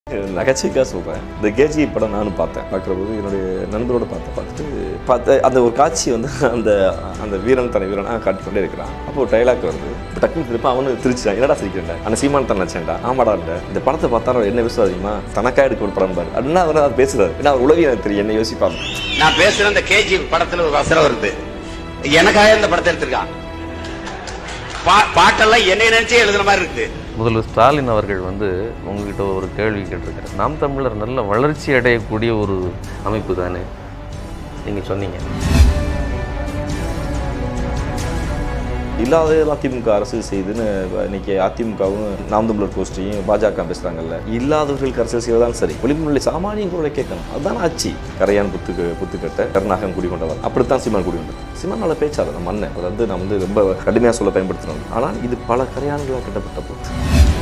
நகைச்சுவைக்காக சொல்கிறேன் இந்த கேஜி படம் நானும் பார்த்தேன் பார்க்குற போது என்னுடைய நண்பரோட பார்த்து பார்த்துட்டு பார்த்த அந்த ஒரு காட்சி வந்து அந்த அந்த வீரன் தன்னை வீரனாக காட்டிக்கொண்டே இருக்கிறான் அப்போ ஒரு டைலாக் வருது இப்போ டக்குனு திருப்ப அவனு திருச்சிட்டான் என்னடா சிரிக்கிறேன் அந்த சீமான் தன் நினச்சேன்டா ஆமாடான்ட்ட இந்த படத்தை பார்த்தா என்ன பேசுவார் தெரியுமா தனக்கா எடுக்க ஒரு படம் பாரு அப்படின்னா அவர் அவர் பேசுறாரு ஏன்னா அவர் உளவி எனக்கு தெரியும் என்ன யோசிப்பாங்க நான் பேசுற அந்த கேஜி படத்துல ஒரு வசனம் வருது எனக்காக இந்த படத்தை எடுத்திருக்கான் பா- பாட்டெல்லாம் என்னை நினைச்சே எழுதுன மாதிரி இருக்குது முதல்வர் ஸ்டாலின் அவர்கள் வந்து உங்ககிட்ட ஒரு கேள்வி கேட்டிருக்காரு நாம் தமிழர் நல்ல வளர்ச்சி அடையக்கூடிய ஒரு அமைப்பு தானே நீங்கள் சொன்னீங்க இல்லாததெல்லாம் திமுக அரசு செய்துன்னு இன்னைக்கு அதிமுகவும் நாம் தமிழர் கோஷ்டியும் பாஜக பேசுறாங்கல்ல இல்லாதவர்களுக்கு அரசியல் செய்வதான் சரி ஒளிமுறை சாமானியன் குரலை கேட்கணும் அதுதான் ஆட்சி கரையான் புத்து புத்துக்கட்ட கருணாகன் குடிகொண்டவர் அப்படித்தான் சீமான் குடிகொண்டது சீமான் நல்ல பேச்சாளர் நம்ம அண்ணன் அவர் வந்து நான் வந்து ரொம்ப கடுமையாக சொல்ல பயன்படுத்துறோம் ஆனால் இது பல கரையான்களாக கட்டப்பட்ட போது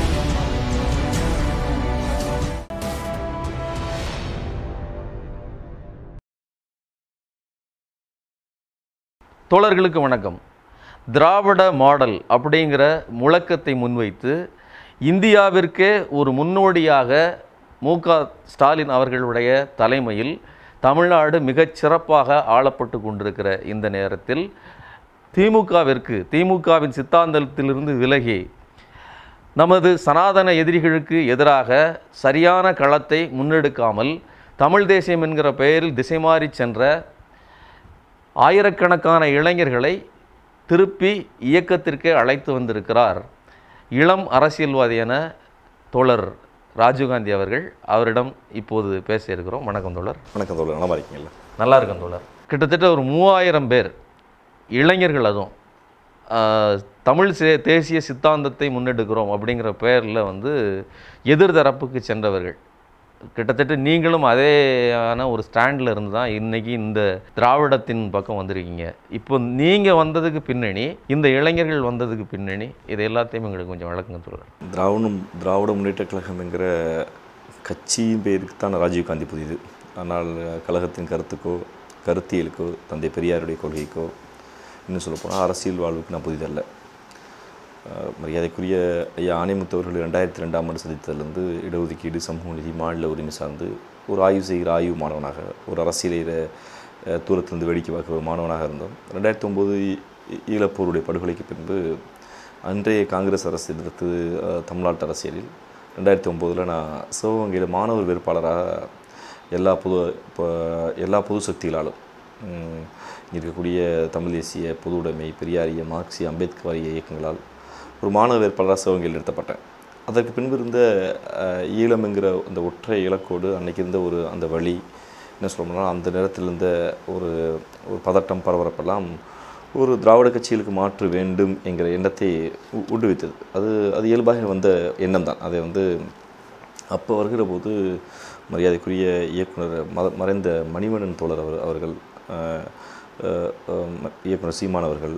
தோழர்களுக்கு வணக்கம் திராவிட மாடல் அப்படிங்கிற முழக்கத்தை முன்வைத்து இந்தியாவிற்கே ஒரு முன்னோடியாக மு க ஸ்டாலின் அவர்களுடைய தலைமையில் தமிழ்நாடு மிகச் சிறப்பாக ஆளப்பட்டு கொண்டிருக்கிற இந்த நேரத்தில் திமுகவிற்கு திமுகவின் சித்தாந்தத்திலிருந்து விலகி நமது சனாதன எதிரிகளுக்கு எதிராக சரியான களத்தை முன்னெடுக்காமல் தமிழ் தேசியம் என்கிற பெயரில் திசை மாறி சென்ற ஆயிரக்கணக்கான இளைஞர்களை திருப்பி இயக்கத்திற்கே அழைத்து வந்திருக்கிறார் இளம் அரசியல்வாதி என தோழர் ராஜீவ்காந்தி அவர்கள் அவரிடம் இப்போது பேச இருக்கிறோம் வணக்கம் தோழர் வணக்கம் தோழர் நலமா இருக்கீங்களா நல்லா இருக்கும் தோழர் கிட்டத்தட்ட ஒரு மூவாயிரம் பேர் இளைஞர்கள் அதுவும் ஆஹ், தமிழ் சே தேசிய சித்தாந்தத்தை முன்னெடுக்கிறோம் அப்படிங்கிற பெயரில் வந்து எதிர்தரப்புக்கு சென்றவர்கள் கிட்டத்தட்ட நீங்களும் அதேயான ஒரு ஸ்டாண்டில் இருந்து தான் இன்றைக்கி இந்த திராவிடத்தின் பக்கம் வந்திருக்கீங்க இப்போ நீங்கள் வந்ததுக்கு பின்னணி இந்த இளைஞர்கள் வந்ததுக்கு பின்னணி இது எல்லாத்தையும் எங்களுக்கு கொஞ்சம் விளக்குங்க தோழர் திராவிடம் திராவிட முன்னேற்ற கழகம் என்கிற கட்சியின் பேருக்கு தான் ராஜீவ்காந்தி புதிது ஆனால் கழகத்தின் கருத்துக்கோ கருத்தியலுக்கோ தந்தை பெரியாருடைய கொள்கைக்கோ இன்னும் சொல்லப்போனால் அரசியல் வாழ்வுக்கு நான் புதிதல்ல அஹ் மரியாதைக்குரிய ஐயா ஆணைமுத்து அவர்கள் ரெண்டாயிரத்தி ரெண்டாம் ஆண்டு சந்தித்ததிலிருந்து இடஒதுக்கீடு சமூக நீதி மாநில உரிமை சார்ந்து ஒரு ஆய்வு செய்கிற ஆய்வு மாணவனாக ஒரு அரசியலில் தூரத்திலிருந்து வேடிக்கை பார்க்கிற ஒரு மாணவனாக இருந்தோம் ரெண்டாயிரத்தி ஒம்பது ஈழப்போருடைய படுகொலைக்கு பின்பு அன்றைய காங்கிரஸ் அரசு எதிர்த்து அஹ், தமிழ்நாட்டு அரசியலில் ரெண்டாயிரத்தி ஒம்போதில் நான் சிவகங்கையில் மாணவர் வேட்பாளராக எல்லா பொது இப்போ எல்லா பொது சக்திகளாலும் உம், இங்க இருக்கக்கூடிய தமிழ் தேசிய பொது உடைமை பெரியாரிய மார்க்சிய அம்பேத்கரிய இயக்கங்களால் ஒரு மாணவ வேட்பாளராக சிவகங்கையில் நிறுத்தப்பட்டேன் அதற்கு பின்பு இருந்த அஹ், ஈழம் என்கிற அந்த ஒற்றை இலக்கோடு அன்னைக்கு இருந்த ஒரு அந்த வழி என்ன சொல்லணும்னா அந்த நேரத்தில் இருந்த ஒரு ஒரு பதட்டம் பரபரப்பெல்லாம் ஒரு திராவிட கட்சிகளுக்கு மாற்று வேண்டும் என்கிற எண்ணத்தை ஊ- ஊட்டுவித்தது அது அது இயல்பாக வந்த எண்ணம் தான் அதை வந்து அப்போ வருகிற போது மரியாதைக்குரிய இயக்குனர் மத மறைந்த மணிவண்ணன் தோழர் அவர் அவர்கள் அஹ், அஹ், அஹ், இயக்குனர் சீமான் அவர்கள்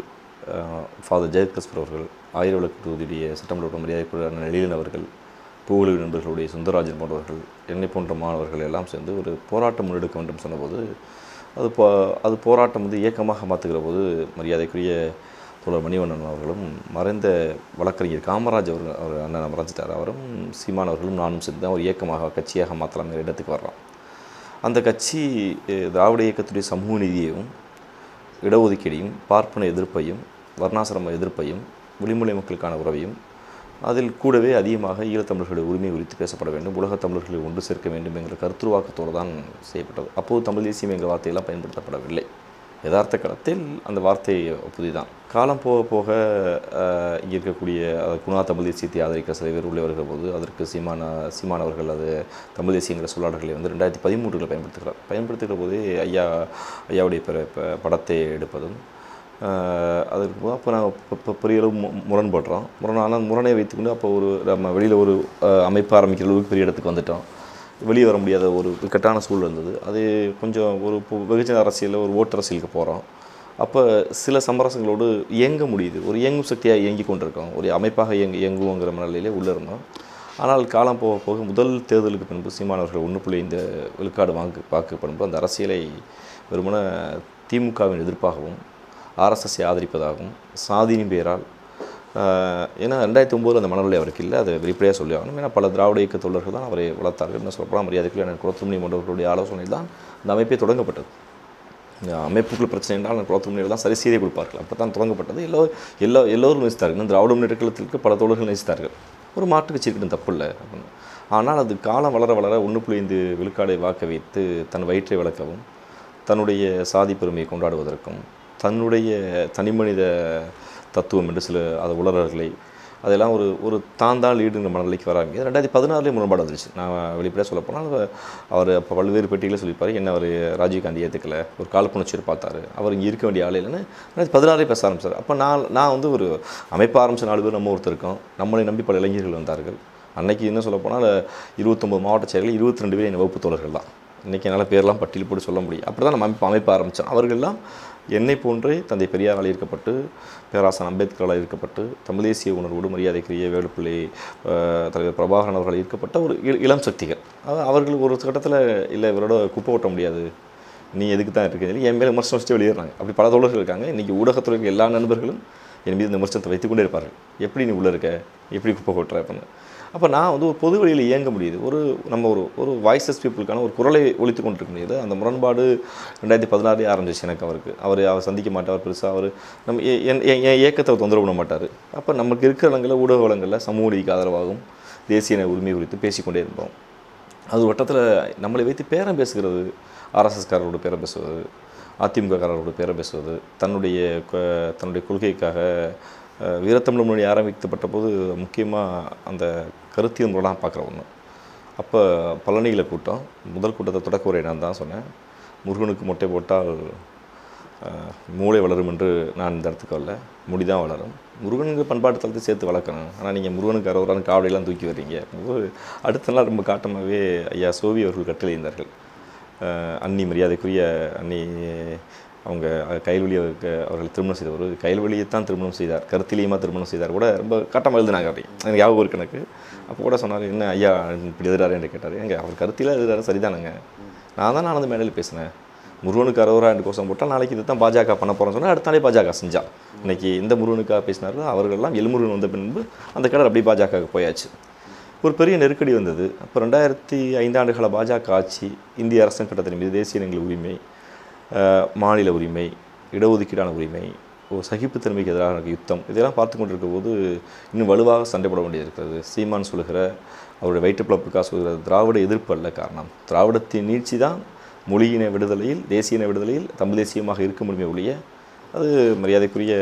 ஃபாதர் ஜெயகஸ்பர் அவர்கள் ஆயிர விளக்கு தொகுதியுடைய சட்டமன்ற உறுப்பினர் மரியாதைக்குரிய அண்ணன் எழிலன் அவர்கள் பூகுழி நண்பர்களுடைய சுந்தரராஜன் போன்றவர்கள் என்னை போன்ற மாணவர்கள் எல்லாம் சேர்ந்து ஒரு போராட்டம் முன்னெடுக்க வேண்டும் சொன்னபோது அது போ அது போராட்டம் வந்து இயக்கமாக மாற்றுகிற போது மரியாதைக்குரிய தோழர் மணிவண்ணன் அவர்களும் மறைந்த வழக்கறிஞர் காமராஜ் அவர்கள் அவர் அண்ணன் மறைஞ்சிட்டார் அவரும் சீமான் அவர்களும் நானும் சேர்ந்து தான் ஒரு இயக்கமாக கட்சியாக மாற்றலாங்கிற இடத்துக்கு வர்றோம் அந்த கட்சி அஹ், திராவிட இயக்கத்துடைய சமூக நீதியையும் இடஒதுக்கீடையும் பார்ப்பன எதிர்ப்பையும் வர்ணாசிரம எதிர்ப்பையும் விளிம்புலை மக்களுக்கான உறவையும் அதில் கூடவே அதிகமாக ஈழத்தமிழர்களுடைய உரிமை குறித்து பேசப்பட வேண்டும் உலகத் தமிழர்களை ஒன்று சேர்க்க வேண்டும் என்கிற கருத்துருவாக்கத்தோடு தான் செய்யப்பட்டது அப்போது தமிழ் தேசியம் என்கிற வார்த்தையெல்லாம் பயன்படுத்தப்படவில்லை யதார்த்த காலத்தில் அந்த வார்த்தை புதிதான் காலம் போக போக அஹ், இங்கே இருக்கக்கூடிய அஹ், குணா தமிழ் தேசியத்தை ஆதரிக்க சில பேர் உள்ளே வருகிற போது அதற்கு சீமான சீமான் அவர்கள் அது தமிழ் தேசியங்கிற சொல்லாடல்களை வந்து ரெண்டாயிரத்தி பதிமூன்றில் பயன்படுத்துகிறார் பயன்படுத்துகிற போதே ஐயா ஐயாவுடைய பிற ப- படத்தை எடுப்பதும் அஹ், அதற்கு அப்போ நாங்கள் இப்போ பெரிய அளவு மு- முரண்படுறோம் முரணான முரணை வைத்துக்கொண்டு அப்போ ஒரு நம்ம வெளியில் ஒரு அஹ், அமைப்பு ஆரம்பிக்கிற அளவுக்கு பெரிய இடத்துக்கு வந்துட்டோம் வெளியே வர முடியாத ஒரு இக்கட்டான சூழல் இருந்தது அது கொஞ்சம் ஒரு பொ- வெகுஜன அரசியலில் ஒரு ஓட்டு அரசியலுக்கு போகிறோம் அப்போ சில சமரசங்களோடு இயங்க முடியுது ஒரு இயங்கும் சக்தியாக இயங்கி கொண்டிருக்கோம் ஒரு அமைப்பாக இயங்கு இயங்குவோங்கிற மனநிலையிலே உள்ளே இருந்தோம் ஆனால் காலம் போக போக முதல் தேர்தலுக்கு பின்பு சீமானவர்கள் ஒன்று புள்ளி இந்த விழுக்காடு வாக்கு வாக்குப்படும்போது அந்த அரசியலை வெறுமன திமுகவின் எதிர்ப்பாகவும் ஆர்எஸ்எஸ்ஸை ஆதரிப்பதாகவும் சாதியின் பெயரால் ஆஹ் ஏன்னா ரெண்டாயிரத்தி ஒம்போதில் அந்த மனநிலை அவருக்கு இல்லை அதை வெளிப்படையாக சொல்லி ஆகணும் ஏன்னா பல திராவிட இயக்க தோழர்கள் தான் அவரை வளர்த்தார்கள் என்ன சொல்லப்போனால் மரியாதைக்குரிய குளத்துமணி மண்டபர்களுடைய ஆலோசனை தான் இந்த அமைப்பே தொடங்கப்பட்டது இந்த அமைப்புக்குள் பிரச்சனை என்றால் அந்த குளத்துமணியில் தான் சரி செய்தே கொடுப்பார்கள் அப்போ தான் தொடங்கப்பட்டது எல்லோ எல்லா எல்லோரும் நேசித்தார்கள் இன்னும் திராவிட முன்னேற்ற கழகத்திற்கு பல தோழர்கள் நேசித்தார்கள் ஒரு மாட்டு கட்சி இருக்கட்டும் தப்பு இல்லை அப்படின்னு ஆனால் அது காலம் வளர வளர ஒன்று புள்ளி ஐந்து விழுக்காடை வாக்க வைத்து தன் வயிற்றை வளர்க்கவும் தன்னுடைய சாதி பெருமையை கொண்டாடுவதற்கும் தன்னுடைய தனிமனித தத்துவம் என்று சில அது உலரர்களை அதெல்லாம் ஒரு ஒரு தான் தான் லீடுங்கிற மனநிலைக்கு வராங்க ரெண்டாயிரத்தி பதினாறுலேயே முரண்பாடு வந்துருச்சு நான் வெளிப்படையாக சொல்ல போனால் அவர் அப்போ பல்வேறு பெட்டிகளை சொல்லியிருப்பார் என்ன அவர் ராஜீவ்காந்தி ஏற்றுக்கல ஒரு காழ்ப்புணர்ச்சியை பார்த்தாரு அவர் இங்கே இருக்க வேண்டிய ஆள் இல்லைன்னு ரெண்டாயிரத்தி பதினாறே பேச ஆரம்பிச்சார் அப்போ நான் நான் வந்து ஒரு அமைப்பு ஆரம்பித்த நாலு பேர் நம்ம ஒருத்தர் இருக்கோம் நம்மளை நம்பி பல இளைஞர்கள் வந்தார்கள் அன்னைக்கு என்ன சொல்ல போனால் இருபத்தொம்பது மாவட்ட செயல்கள் இருபத்தி ரெண்டு பேர் என் வகுப்பு தோழர்கள் தான் இன்றைக்கி என்னால் பேர்லாம் பட்டியல் போட்டு சொல்ல முடியும் அப்படி தான் நம்ம அமைப்பு அமைப்பு ஆரம்பித்தோம் அவர்கள்லாம் என்னை போன்றே தந்தை பெரியாரால் ஈர்க்கப்பட்டு பேராசன் அம்பேத்கரால் ஈர்க்கப்பட்டு தமிழ் தேசிய உணர்வோடு மரியாதைக்குரிய வேலுப்பிள்ளை அஹ், தலைவர் பிரபாகரன் அவர்கள் ஈர்க்கப்பட்ட ஒரு இ- இளம் சக்திகள் அதாவது அவர்கள் ஒரு கட்டத்தில் இல்லை இவரோட குப்பை ஓட்ட முடியாது நீ எதுக்கு தான் இருக்கீங்க என் மேலே விமர்சனம் வச்சுட்டு வெளியேறாங்க அப்படி பல தோழர்கள் இருக்காங்க இன்றைக்கி ஊடகத்தில் இருக்க எல்லா நண்பர்களும் என் மீது இந்த விமர்சனத்தை வைத்துக்கொண்டே இருப்பார்கள் எப்படி நீ உள்ளே இருக்க எப்படி குப்பை கொட்டுற அப்படின்னு அப்போ நான் வந்து ஒரு பொது வழியில் இயங்க முடியுது ஒரு நம்ம ஒரு ஒரு வாய்ஸஸ் பீப்புளுக்கான ஒரு குரலை ஒழித்து கொண்டிருக்க முடியுது அந்த முரண்பாடு ரெண்டாயிரத்தி பதினாறுலேயே ஆரம்பிச்சிச்சு எனக்கு அவருக்கு அவர் அவர் சந்திக்க மாட்டார் பெருசாக அவர் நம்ம எ- என் என் என் இயக்கத்தை அவர் தொந்தரவு பண்ண மாட்டார் அப்போ நமக்கு இருக்கிற இடங்களில் ஊடக வளங்களில் சமூக நீதிக்கு ஆதரவாகவும் தேசிய இன உரிமை குறித்து பேசிக்கொண்டே இருப்போம் அது வட்டத்தில் நம்மளை வைத்து பேரம் பேசுகிறது ஆர்எஸ்எஸ்காரரோட பேரம் பேசுவது அதிமுககாரரோட பேரம் பேசுவது தன்னுடைய கொ- தன்னுடைய கொள்கைக்காக அஹ், வீரத்தமிழ் மொழி ஆரம்பிக்கப்பட்ட போது முக்கியமாக அந்த கருத்தியல் முறைலாம் பார்க்குற ஒன்று அப்போ பழனியில் கூட்டம் முதல் கூட்டத்தை தொடக்க உரை நான் தான் சொன்னேன் முருகனுக்கு மொட்டை போட்டால் அஹ், மூளை வளரும் என்று நான் இந்த இடத்துக்கு வரல முடி தான் வளரும் முருகனுக்கு பண்பாட்டு தளத்தை சேர்த்து வளர்க்கணும் ஆனால் நீங்கள் முருகனுக்கு அறுபதான காவடியெல்லாம் தூக்கி வர்றீங்க ஒரு அடுத்த நாள் ரொம்ப காட்டமாகவே ஐயா சோவி அவர்கள் கட்டளை இருந்தார்கள் அஹ், அன்னி மரியாதைக்குரிய அன்னி அவங்க கைல்வழி அவருக்கு அவர்கள் திருமணம் செய்தவர் கைல்வழியை தான் திருமணம் செய்தார் கருத்திலியமாக திருமணம் செய்தார் கூட ரொம்ப காட்டமாக எழுதினாங்க அப்படி எனக்கு ஞாபகம் இருக்கு எனக்கு அப்போ கூட சொன்னார் என்ன ஐயா இப்படி எழுதுறாரு என்று கேட்டார் எங்க அவர் கருத்தில எழுதுறாரு சரிதானுங்க நான் தான் ஆனந்த மேடையில் பேசினேன் முருகனுக்கு அறுபது ரெண்டு கோஷம் போட்டால் நாளைக்கு இது தான் பாஜக பண்ண போகிறோம்னு சொன்னால் அடுத்த நாளே பாஜக செஞ்சா இன்னைக்கு இந்த முருகனுக்காக பேசினாரோ அவர்கள்லாம் எல்முருகன் வந்த பின்பு அந்த கடல் அப்படியே பாஜக போயாச்சு ஒரு பெரிய நெருக்கடி வந்தது அப்போ ரெண்டாயிரத்தி ஐந்தாண்டு கால பாஜக ஆட்சி இந்திய அரசின் சட்டத்தின் மீது தேசிய இனங்கள் உரிமை அஹ், மாநில உரிமை இடஒதுக்கீடான உரிமை ஒரு சகிப்புத்தன்மைக்கு எதிரான யுத்தம் இதெல்லாம் பார்த்து கொண்டிருக்க போது இன்னும் வலுவாக சண்டை போட வேண்டியது இருக்கிறது சீமான் சொல்லுகிற அவருடைய வயிற்றுப்பிழப்புக்காக சொல்கிற திராவிட எதிர்ப்பு அல்ல காரணம் திராவிடத்தின் நீட்சி தான் மொழியின விடுதலையில் தேசிய இன விடுதலையில் தமிழ் தேசியமாக இருக்க முடியுமே ஒழிய அது மரியாதைக்குரிய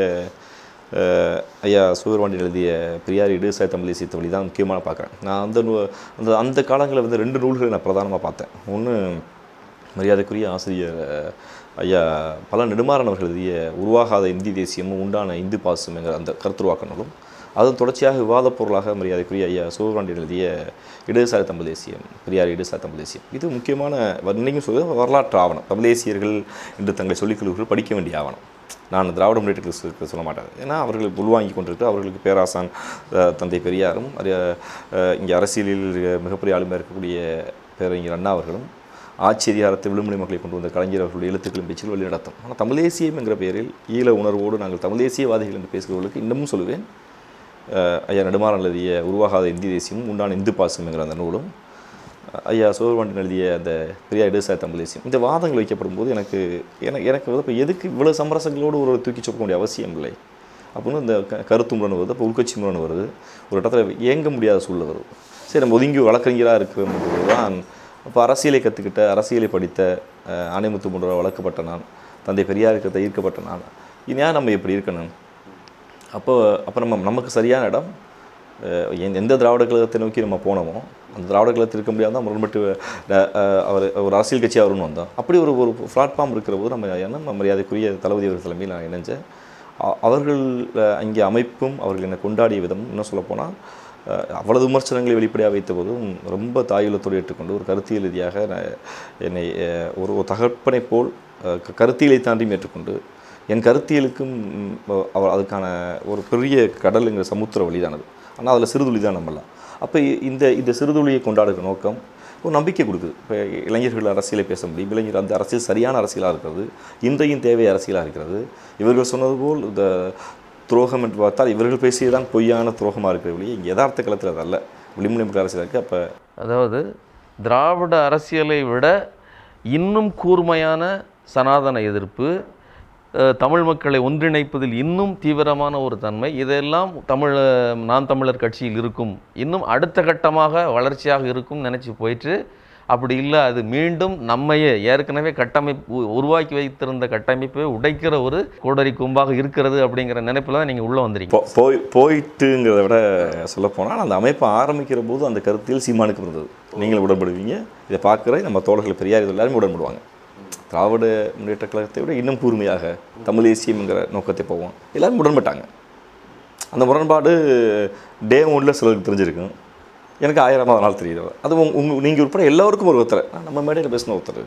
அஹ், ஐயா சூரியவாண்டி எழுதிய பெரியார் இடதுசாரி தமிழ் தேசியத்தை வழி தான் முக்கியமான பார்க்குறேன் நான் அந்த நூ அந்த அந்த காலங்களில் வந்து ரெண்டு நூல்களை நான் பிரதானமாக பார்த்தேன் ஒன்று மரியாதைக்குரிய ஆசிரியர் அஹ், ஐயா பல நெடுமாறன் அவர்கள் எழுதிய உருவாகாத இந்தி தேசியமும் உண்டான இந்து பாசம் என்கிற அந்த கருத்துருவாக்க நூலும் அதன் தொடர்ச்சியாக விவாதப் பொருளாக மரியாதைக்குரிய ஐயா சூரியவாண்டி எழுதிய இடதுசாரி தமிழ் தேசியம் பெரியார் இடதுசாரி தமிழ் தேசியம் இது முக்கியமான இன்னைக்கும் சொல்ல வரலாற்று ஆவணம் தமிழ் தேசியர்கள் என்று தங்களை சொல்லிக் கொள்வர்கள் படிக்க வேண்டிய ஆவணம் நான் திராவிட முன்னேற்ற கழகத்துக்கு சொல்ல மாட்டேன் ஏன்னா அவர்கள் உள்வாங்கி கொண்டிருக்கு அவர்களுக்கு பேராசான் அஹ், தந்தை பெரியாரும் அறிய- அஹ், இங்கே அரசியலில் மிகப்பெரிய ஆளுமையாக இருக்கக்கூடிய பேரறிஞர் அண்ணா அவர்களும் ஆட்சி அதிகாரத்தை விழுமொழி மக்களை கொண்டு வந்த கலைஞர் அவர்களுடைய எழுத்துக்களும் பேச்சில் வழி நடத்தும் ஆனால் தமிழ் தேசியம் என்கிற பெயரில் ஈழ உணர்வோடு நாங்கள் தமிழ் தேசியவாதிகள் என்று பேசுகிறவர்களுக்கு இன்னமும் சொல்லுவேன் அஹ், ஐயா நெடுமாறன் எழுதிய உருவாகாத இந்தி தேசியமும் உண்டான இந்து பாசம் என்கிற அந்த நூலும் ஐயா சோழவாண்டன் எழுதிய அந்த பெரியார் இடதுசாரி தமிழ் தேசியம் இந்த வாதங்கள் வைக்கப்படும் போது எனக்கு எனக்கு எனக்கு வந்து இப்போ எதுக்கு இவ்வளோ சமரசங்களோடு ஒரு தூக்கி சொல்ல வேண்டிய அவசியம் இல்லை அப்படின்னு இந்த க கருத்து முரண் வருது அப்போ உள்கட்சி முரண் வருது ஒரு இடத்துல இயங்க முடியாத சூழ்நிலை வருது சரி நம்ம ஒதுங்கி வழக்கறிஞராக இருக்கிற தான் அப்போ அரசியலை கற்றுக்கிட்ட அரசியலை படித்த அஹ், ஆணைமுத்து போன்ற வளர்க்கப்பட்ட நான் தந்தை பெரியாருக்கு ஈர்க்கப்பட்ட நான் இனியா நம்ம எப்படி இருக்கணும் அப்போ அப்போ நம்ம நமக்கு சரியான இடம் அஹ், எந்த- எந்த திராவிட கழகத்தை நோக்கி நம்ம போனோமோ அந்த திராவிட கழகத்தில் இருக்க முடியாத தான் முரண்பட்டு அஹ், அஹ், அவர் ஒரு அரசியல் கட்சி அவருன்னு வந்தோம் அப்படி ஒரு ஒரு பிளாட்ஃபார்ம் இருக்கிற போது நம்ம என்ன நம்ம மரியாதைக்குரிய தளபதி அவர்கள் தலைமையில் நான் இணைஞ்சேன் அ- அவர்கள் அஹ், அங்கே அமைப்பும் அவர்கள் என்னை கொண்டாடிய விதம் இன்னும் சொல்லப்போனால் அஹ், அவ்வளவு விமர்சனங்களை வெளிப்படையாக வைத்த போதும் ரொம்ப தாயுள்ளத்தோடு ஏற்றுக்கொண்டு ஒரு கருத்தியல் ரீதியாக நான் என்னை அஹ், ஒரு ஒரு தகப்பனை போல் அஹ், க- கருத்தியலை தாண்டியும் ஏற்றுக்கொண்டு என் கருத்தியலுக்கும் ம், அவர் அதுக்கான ஒரு பெரிய கடலுங்கிற சமுத்திர வழிதானது ஆனால் அதில் சிறுதுளி தான் நம்மலாம் அப்போ இந்த இந்த சிறுதுளியை கொண்டாடுகிற நோக்கம் ஒரு நம்பிக்கை கொடுக்குது இப்போ இளைஞர்கள் அரசியலை பேச முடியும் இளைஞர் அந்த அரசியல் சரியான அரசியலாக இருக்கிறது இன்றையும் தேவை அரசியலாக இருக்கிறது இவர்கள் சொன்னது போல் இந்த துரோகம் என்று பார்த்தால் இவர்கள் பேசியதான் பொய்யான துரோகமாக இருக்கிற வழி இங்கே யதார்த்த களத்தில் அதல்ல விளிம்பு அரசியல் இருக்குது அப்போ அதாவது திராவிட அரசியலை விட இன்னும் கூர்மையான சனாதன எதிர்ப்பு அஹ், தமிழ் மக்களை ஒன்றிணைப்பதில் இன்னும் தீவிரமான ஒரு தன்மை இதெல்லாம் தமிழ் நாம் தமிழர் கட்சியில் இருக்கும் இன்னும் அடுத்த கட்டமாக வளர்ச்சியாக இருக்கும் நினச்சி போயிட்டு அப்படி இல்லை அது மீண்டும் நம்மையே ஏற்கனவே கட்டமைப்பு உ- உருவாக்கி வைத்திருந்த கட்டமைப்பை உடைக்கிற ஒரு கோடரி கொம்பாக இருக்கிறது அப்படிங்கிற நினைப்பில் தான் நீங்கள் உள்ளே வந்துறீங்க போ- போய் போயிட்டுங்கிறத விட சொல்லப்போனால் அந்த அமைப்பை ஆரம்பிக்கிற போது அந்த கருத்தியல் சீமானுக்கு இருந்தது நீங்களும் உடன்படுவீங்க இதை பார்க்குற நம்ம தோழர்கள் பெரியார் இது எல்லாருமே உடன்படுவாங்க திராவிட முன்னேற்ற கழகத்தை விட இன்னும் கூர்மையாக தமிழ் தேசியம்ங்கிற நோக்கத்தை போவோம் எல்லாரும் உடன்பட்டாங்க அந்த முரண்பாடு டே ஒன்ல சிலருக்கு தெரிஞ்சிருக்கும் எனக்கு ஆயிரமாவது நாள் தெரியுது அது உங்க உங்க நீங்கள் உட்பட எல்லாருக்கும் ஒரு ஒருத்தர் நான் நம்ம மேடையில் பேசின ஒருத்தர்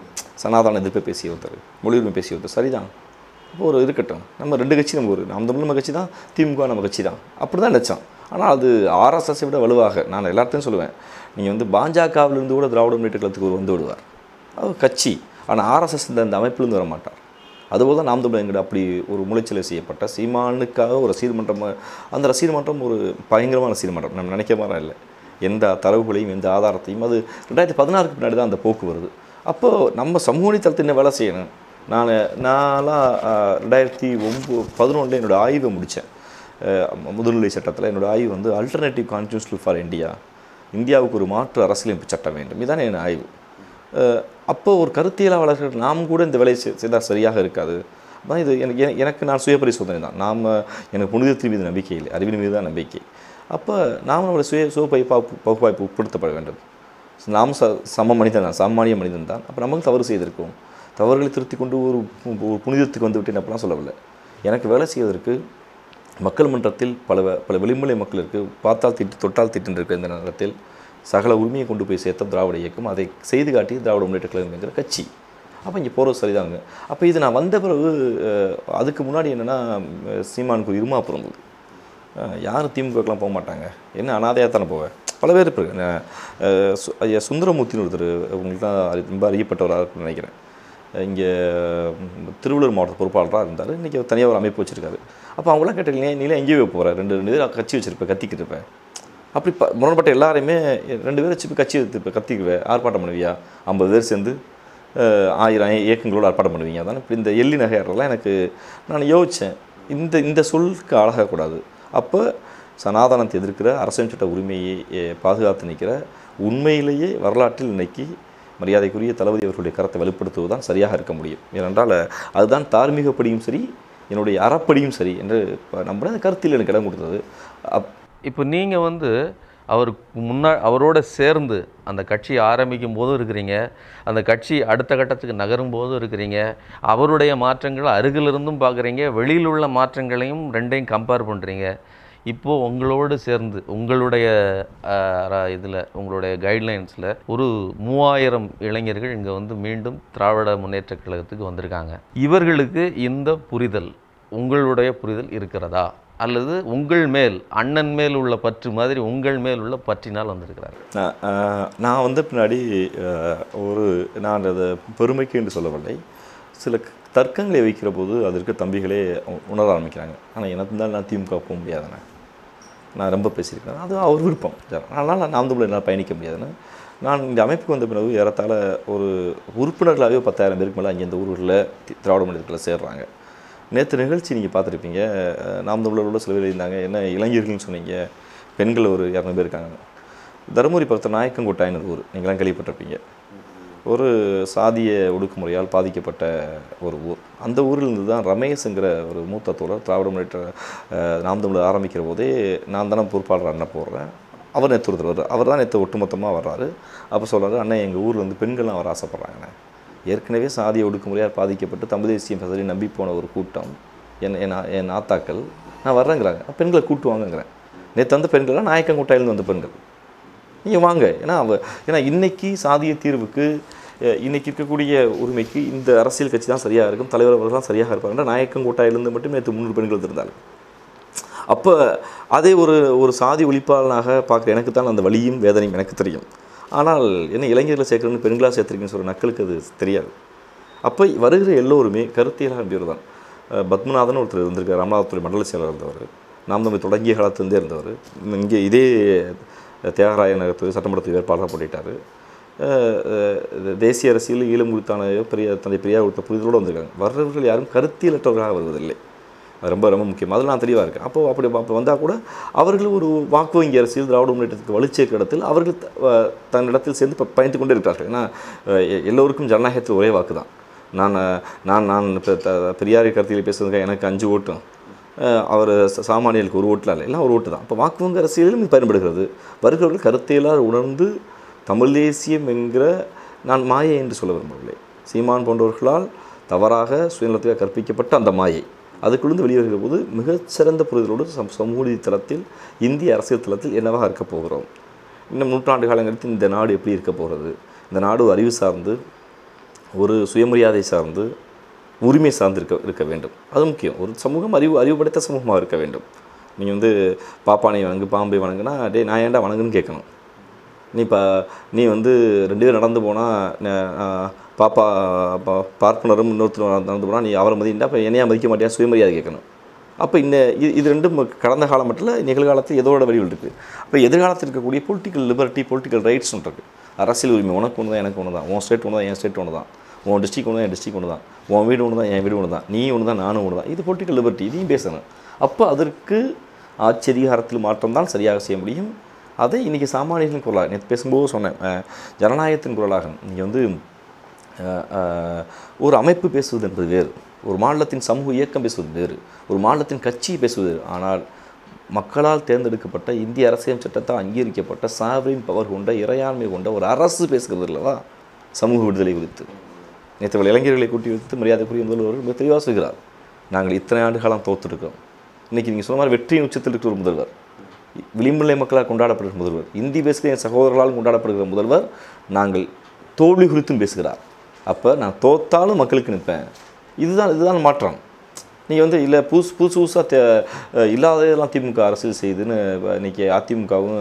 சனாதன எதிர்ப்பை பேசிய ஒருத்தர் மொழி உரிமை பேசிய ஒருத்தர் சரிதான் அப்போ ஒரு இருக்கட்டும் நம்ம ரெண்டு கட்சி நம்ம ஒரு நாம் தமிழ் நம்ம கட்சி தான் திமுக நம்ம கட்சி தான் அப்படி தான் நினச்சோம் ஆனால் அது ஆர்எஸ்எஸை விட வலுவாக நான் எல்லாத்தையும் சொல்லுவேன் நீங்கள் வந்து பாஜகவிலிருந்து கூட திராவிட முன்னேற்ற கழகத்துக்கு ஒரு வந்து விடுவார் அது கட்சி ஆனால் ஆர்எஸ்எஸ் இந்த அந்த அமைப்பிலிருந்து வர மாட்டார் அதுபோல் தான் நாம் தமிழர் எங்கிட்ட அப்படி ஒரு முளைச்சலை செய்யப்பட்ட சீமானுக்காக ஒரு ரசிகர் மன்றம் அந்த ரசிகர் மன்றம் ஒரு பயங்கரமான ரசிகர் மன்றம் நம்ம நினைக்க மாதிரி இல்லை எந்த தரவுகளையும் எந்த ஆதாரத்தையும் அது ரெண்டாயிரத்தி பதினாறுக்கு பின்னாடி தான் அந்த போக்கு வருது அப்போது நம்ம சமூக தளத்தில் என்ன வேலை செய்யணும் நான் நான்லாம் ஆஹ், ரெண்டாயிரத்தி ஒம்பது பதினொன்றில் என்னோடய ஆய்வை முடித்தேன் முதுநிலை சட்டத்தில் என்னோடய ஆய்வு வந்து அல்டர்னேட்டிவ் கான்ஸ்டியூஷனல் ஃபார் இந்தியா இந்தியாவுக்கு ஒரு மாற்று அரசியலமைப்பு சட்டம் வேண்டும் இதானே என் ஆய்வு அஹ் அப்போ ஒரு கருத்தியலாளர்கள் நாம் கூட இந்த வேலையை செய்- செய்தால் சரியாக இருக்காது அதான் இது எனக்கு என- எனக்கு நான் சுய பரிசோதனை தான் நாம் எனக்கு புனிதத்தின் மீது நம்பிக்கை இல்லை அறிவின் மீது தான் நம்பிக்கை அப்போ நாம் நம்மளுடைய சுய சுய பகுப்பாய்ப்பு பகுப்பாய்ப்பு உட்படுத்தப்பட வேண்டும் நாம் ச சம மனிதன் தான் சாமானிய மனிதன் தான் அப்போ நமக்கு தவறு செய்திருக்கோம் தவறுகளை திருத்தி கொண்டு ஒரு பு- ஒரு புனிதத்துக்கு வந்து விட்டேன் அப்படிலாம் சொல்லவில்லை எனக்கு வேலை செய்வதற்கு மக்கள் மன்றத்தில் பல வ- பல விளிம்புநிலை மக்களுக்கு பார்த்தால் திட்டு தொட்டால் திட்டு இருக்கிற இந்த நேரத்தில் சகல உரிமையை கொண்டு போய் சேர்த்த திராவிட இயக்கம் அதை செய்து காட்டி திராவிட முன்னேற்ற கழகம் என்கிற கட்சி அப்போ இங்கே போகிறது சரிதாங்க அப்போ இது நான் வந்த பிறகு அஹ், அதுக்கு முன்னாடி என்னென்னா சீமானுக்கு ஒரு இருமாப்பு இருந்தது அஹ், யாரும் திமுகக்கெலாம் போக மாட்டாங்க என்ன அனாதையாக தானே போவேன் பல பேர் இருப்பாங்க நான், அஹ், சு- ஐயா சுந்தரமூர்த்தின்னு ஒருத்தர் உங்களுக்கு தான் அறி- ரொம்ப அறியப்பட்டவராக இருக்குன்னு நினைக்கிறேன் இங்கே திருவள்ளூர் மாவட்ட பொறுப்பாளராக இருந்தார் இன்றைக்கி தனியாக ஒரு அமைப்பு வச்சுருக்காரு அப்போ அவங்களாம் கேட்டிருக்கீங்க நீலாம் எங்கேயோ போகிற ரெண்டு ரெண்டு பேர் கட்சி வச்சுருப்பேன் கத்திக்கிட்டு இருப்பேன் அப்படி ப முரண்பட்ட எல்லாரையுமே ரெண்டு பேரும் வச்சு போய் கட்சி எடுத்து கத்திக்குவேன் ஆர்ப்பாட்டம் பண்ணுவியா ஐம்பது பேர் சேர்ந்து அஹ், ஆயிரம் இயக்கங்களோடு ஆர்ப்பாட்டம் பண்ணுவீங்க அதான் இப்படி இந்த எள்ளி நகையாரெல்லாம் எனக்கு நான் யோசித்தேன் இந்த இந்த சொல்லுக்கு ஆளாகக்கூடாது அப்போ சனாதனத்தை எதிர்க்கிற அரசியல் சட்ட உரிமையை அஹ், பாதுகாத்து நிற்கிற உண்மையிலேயே வரலாற்றில் இன்னைக்கு மரியாதைக்குரிய தளபதி அவர்களுடைய கரத்தை வலுப்படுத்துவது தான் சரியாக இருக்க முடியும் ஏனென்றால் அதுதான் தார்மீகப்படியும் சரி என்னுடைய அறப்படியும் சரி என்று இப்போ நம்புகிறேன் அந்த கருத்தில் எனக்கு இடம் கொடுத்தது அப் இப்போ நீங்கள் வந்து அவருக்கு முன்னா அவரோட சேர்ந்து அந்த கட்சி ஆரம்பிக்கும் போதும் இருக்கிறீங்க அந்த கட்சி அடுத்த கட்டத்துக்கு நகரும் போதும் இருக்கிறீங்க அவருடைய மாற்றங்களை அருகிலிருந்தும் பார்க்குறீங்க வெளியில் உள்ள மாற்றங்களையும் ரெண்டையும் கம்பேர் பண்ணுறீங்க இப்போது உங்களோடு சேர்ந்து உங்களுடைய இதில் உங்களுடைய கைட்லைன்ஸில் ஒரு மூவாயிரம் இளைஞர்கள் இங்கே வந்து மீண்டும் திராவிட முன்னேற்றக் கழகத்துக்கு வந்திருக்காங்க இவர்களுக்கு இந்த புரிதல் உங்களுடைய புரிதல் இருக்கிறதா அல்லது உங்கள் மேல் அண்ணன் மேல் உள்ள பற்று மாதிரி உங்கள் மேல் உள்ள பற்றினால் வந்திருக்கிறார் நான் ஆஹ், நான் வந்த பின்னாடி ஆஹ், ஒரு நான் அதை பெருமைக்கு என்று சொல்லவில்லை சில க- தர்க்கங்களை வைக்கிற போது அதற்கு தம்பிகளே உ- உணர ஆரம்பிக்கிறாங்க ஆனால் எனக்கு இருந்தாலும் நான் திமுக போக முடியாதுண்ணே நான் ரொம்ப பேசியிருக்கேன் அது அவர் விருப்பம் அதனால் நான் வந்து என்னால் பயணிக்க முடியாதுன்னு நான் இந்த அமைப்புக்கு வந்த பிறகு ஏறத்தாழ ஒரு உறுப்பினர்களாகவே பத்தாயிரம் பேருக்கு மேலே அங்கே இந்த ஊர்களில் தி- திராவிட மனிதர்களில் சேர்றாங்க நேற்று நிகழ்ச்சி நீங்கள் பார்த்துருப்பீங்க அஹ், நாம் தமிழர் உள்ள சில பேர் இருந்தாங்க என்ன இளைஞர்கள்னு சொன்னீங்க பெண்கள் ஒரு இரநூறு பேர் இருக்காங்க தருமபுரி பக்கத்தில் நாயக்கங்கோட்டாயின்னு ஒரு ஊர் நீங்களாம் கேள்விப்பட்டிருப்பீங்க ஒரு சாதிய ஒடுக்குமுறையால் பாதிக்கப்பட்ட ஒரு ஊர் அந்த ஊரிலிருந்து தான் ரமேஷ்ங்கிற ஒரு மூத்த தோழர் திராவிட முன்னேற்ற அஹ், நாம் தமிழர் ஆரம்பிக்கிற போதே நான் தானே பொறுப்பாளர் அண்ணன் போடுறேன் அவர் நேற்று ஒருத்தர் வர்றார் அவர் தான் நேற்று ஒட்டுமொத்தமாக வர்றாரு அப்போ சொல்கிறாரு அண்ணன் எங்கள் ஊரில் வந்து பெண்கள்லாம் வர ஆசைப்பட்றாங்கண்ணே ஏற்கனவே சாதிய ஒடுக்குமுறையால் பாதிக்கப்பட்டு தமிழ் தேசியம் பதவி நம்பி போன ஒரு கூட்டம் என் என் ஆ- என் ஆத்தாக்கள் நான் வர்றேங்கிறாங்க அப்ப பெண்களை கூட்டு வாங்கங்கிறேன் நேற்று வந்த பெண்கள்லாம் நாயக்கங்கோட்டையிலேருந்து வந்த பெண்கள் நீங்கள் வாங்க ஏன்னா அவ ஏன்னா இன்னைக்கு சாதிய தீர்வுக்கு அஹ், இன்னைக்கு இருக்கக்கூடிய உரிமைக்கு இந்த அரசியல் கட்சி தான் சரியாக இருக்கும் தலைவர் அவர்கள் தான் சரியாக இருப்பாங்க நாயக்கங்கோட்டாயிலிருந்து மட்டும் நேற்று முந்நூறு பெண்கள் இருந்தாங்க அப்போ அதே ஒரு ஒரு சாதி ஒழிப்பாளனாக பார்க்குற எனக்கு தான் அந்த வலியும் வேதனையும் எனக்கு தெரியும் ஆனால் என்ன இளைஞர்களை சேர்க்கணும்னு பெண்களாக சேர்த்துருக்கீங்கன்னு சொல்கிற நக்களுக்கு அது தெரியாது அப்போ வருகிற எல்லோருமே கருத்தியலாக பேர் தான் அஹ், பத்மநாதன் ஒருத்தர் இருந்திருக்கார் ராமநாதத்துறை மண்டல செயலர் இருந்தவர் நாம் தம்பி தொடங்கிய காலத்துலேருந்தே இருந்தவர் இங்கே இதே தியாகராய நகரத்து சட்டமன்றத்துக்கு வேட்பாளராக போட்டிட்டார் அஹ், அஹ், தேசிய அரசியல் ஈழம் குறித்தான பெரிய தந்தை பெரியார் கொடுத்த புரிதலோடு வந்திருக்காங்க வர்றவர்கள் யாரும் கருத்தியலற்றவர்களாக வருவதில்லை அது ரொம்ப ரொம்ப முக்கியம் அதில் நான் தெளிவாக இருக்கேன் அப்போ அப்படி அப்போ வந்தால் கூட அவர்கள் ஒரு வாக்கு வங்கி அரசியல் திராவிட முன்னேற்றத்துக்கு வலுச்சேர்க்க இடத்தில் அவர்கள் த- அஹ் தன்னிடத்தில் சேர்ந்து இப்போ பயந்து கொண்டே இருக்கிறார்கள் ஏன்னா அஹ் எ- எல்லோருக்கும் ஜனநாயகத்தில் ஒரே வாக்கு தான் நான் அஹ், நான் நான் இப்போ த- பெரியாரை கருத்தியில் பேசுறதுக்காக எனக்கு அஞ்சு ஓட்டும் அஹ் அவர் ச- சாமானியர்களுக்கு ஒரு ஓட்டில் இல்லை எல்லாம் ஒரு ஓட்டு தான் இப்போ வாக்கு வங்கி அரசியலும் இது பயன்படுகிறது வருகிறவர்கள் கருத்தியலால் உணர்ந்து தமிழ் தேசியம் என்கிற நான் மாயை என்று சொல்ல விரும்பவில்லை சீமான் போன்றவர்களால் தவறாக சுயநலத்துக்காக கற்பிக்கப்பட்ட அந்த மாயை அதுக்குள்ளேருந்து வெளியேறுகிற போது மிகச்சிறந்த புரிதலோடு சம் சமூக நீதி தளத்தில் இந்திய அரசியல் தளத்தில் என்னவாக இருக்க போகிறோம் இன்னும் நூற்றாண்டு காலங்களுக்கு இந்த நாடு எப்படி இருக்க போகிறது இந்த நாடு ஒரு அறிவு சார்ந்து ஒரு சுயமரியாதை சார்ந்து உரிமை சார்ந்து இருக்க இருக்க வேண்டும் அது முக்கியம் ஒரு சமூகம் அறிவு அறிவு படைத்த சமூகமாக இருக்க வேண்டும் நீங்கள் வந்து பாப்பானை வணங்கு பாம்பை வணங்குனா டே நான் ஏன்டா வணங்குன்னு கேட்கணும் நீ இப்போ நீ வந்து ரெண்டு பேரும் நடந்து போனால் பாப்பா பா- பார்ப்பனரும் இன்னொருத்தர் நடந்து போனால் நீ அவரை மதிண்டா அப்போ என்னையா மதிக்க மாட்டியா சுயமரியாதை கேட்கணும் அப்போ இந்த இது இது ரெண்டும் கடந்த காலம் மட்டும் இல்லை நிகழ்காலத்தில் எதோட வடிவில் இருக்குது அப்போ எதிர்காலத்தில் இருக்கக்கூடிய பொலிட்டிக்கல் லிபர்ட்டி பொலிட்டிக்கல் ரைட்ஸ் இருக்குது அரசியல் உரிமை உனக்கு ஒன்று தான் எனக்கு ஒன்று தான் உன் ஸ்டேட் ஒன்று தான் என் ஸ்டேட் ஒன்று தான் உன் டிஸ்ட்ரிக் ஒன்று தான் என் டிஸ்ட்ரிக் ஒன்று தான் உன் வீடு ஒன்று தான் என் வீடு ஒன்று தான் நீ ஒன்று தான் நானும் ஒன்று தான் இது பொலிட்டிக்கல் லிபர்ட்டி இதையும் பேசணும் அப்போ அதற்கு ஆட்சி அதிகாரத்தில் மாற்றம் தான் சரியாக செய்ய முடியும் அதை இன்றைக்கி சாமானியர்களின் குரலாக நேற்று பேசும்போது சொன்னேன் அஹ், ஜனநாயகத்தின் குரலாக நீங்கள் வந்து அஹ், அஹ், ஒரு அமைப்பு பேசுவது என்பது வேறு ஒரு மாநிலத்தின் சமூக இயக்கம் பேசுவது வேறு ஒரு மாநிலத்தின் கட்சி பேசுவது வேறு ஆனால் மக்களால் தேர்ந்தெடுக்கப்பட்ட இந்திய அரசியல் சட்டத்தால் அங்கீகரிக்கப்பட்ட சாவரின் பவர் கொண்ட இறையாண்மை கொண்ட ஒரு அரசு பேசுகிறது அல்லவா சமூக விடுதலை குறித்து நேற்று இவள் இளைஞர்களை கூட்டி வைத்து மரியாதைக்குரிய முதல்வர் மிக தெளிவாக சொல்கிறார் நாங்கள் இத்தனை ஆண்டு காலம் தோற்றுருக்கோம் இன்றைக்கி நீங்கள் சொன்ன மாதிரி வெற்றியின் உச்சத்தில் இருக்கிற ஒரு முதல்வர் விளிம்பிள்ளை மக்களால் கொண்டாடப்படுகிற முதல்வர் இந்தி பேசுகிற என் சகோதரர்களால் கொண்டாடப்படுகிற முதல்வர் நாங்கள் தோல்வி குறித்தும் பேசுகிறார் அப்போ நான் தோத்தாலும் மக்களுக்கு நிற்பேன் இதுதான் இதுதான் மாற்றம் நீங்கள் வந்து இல்லை புதுசு புதுசு புதுசாக தே அஹ் இல்லாததெல்லாம் திமுக அரசியல் செய்யுதுன்னு இப்ப இன்னைக்கு அதிமுகவும்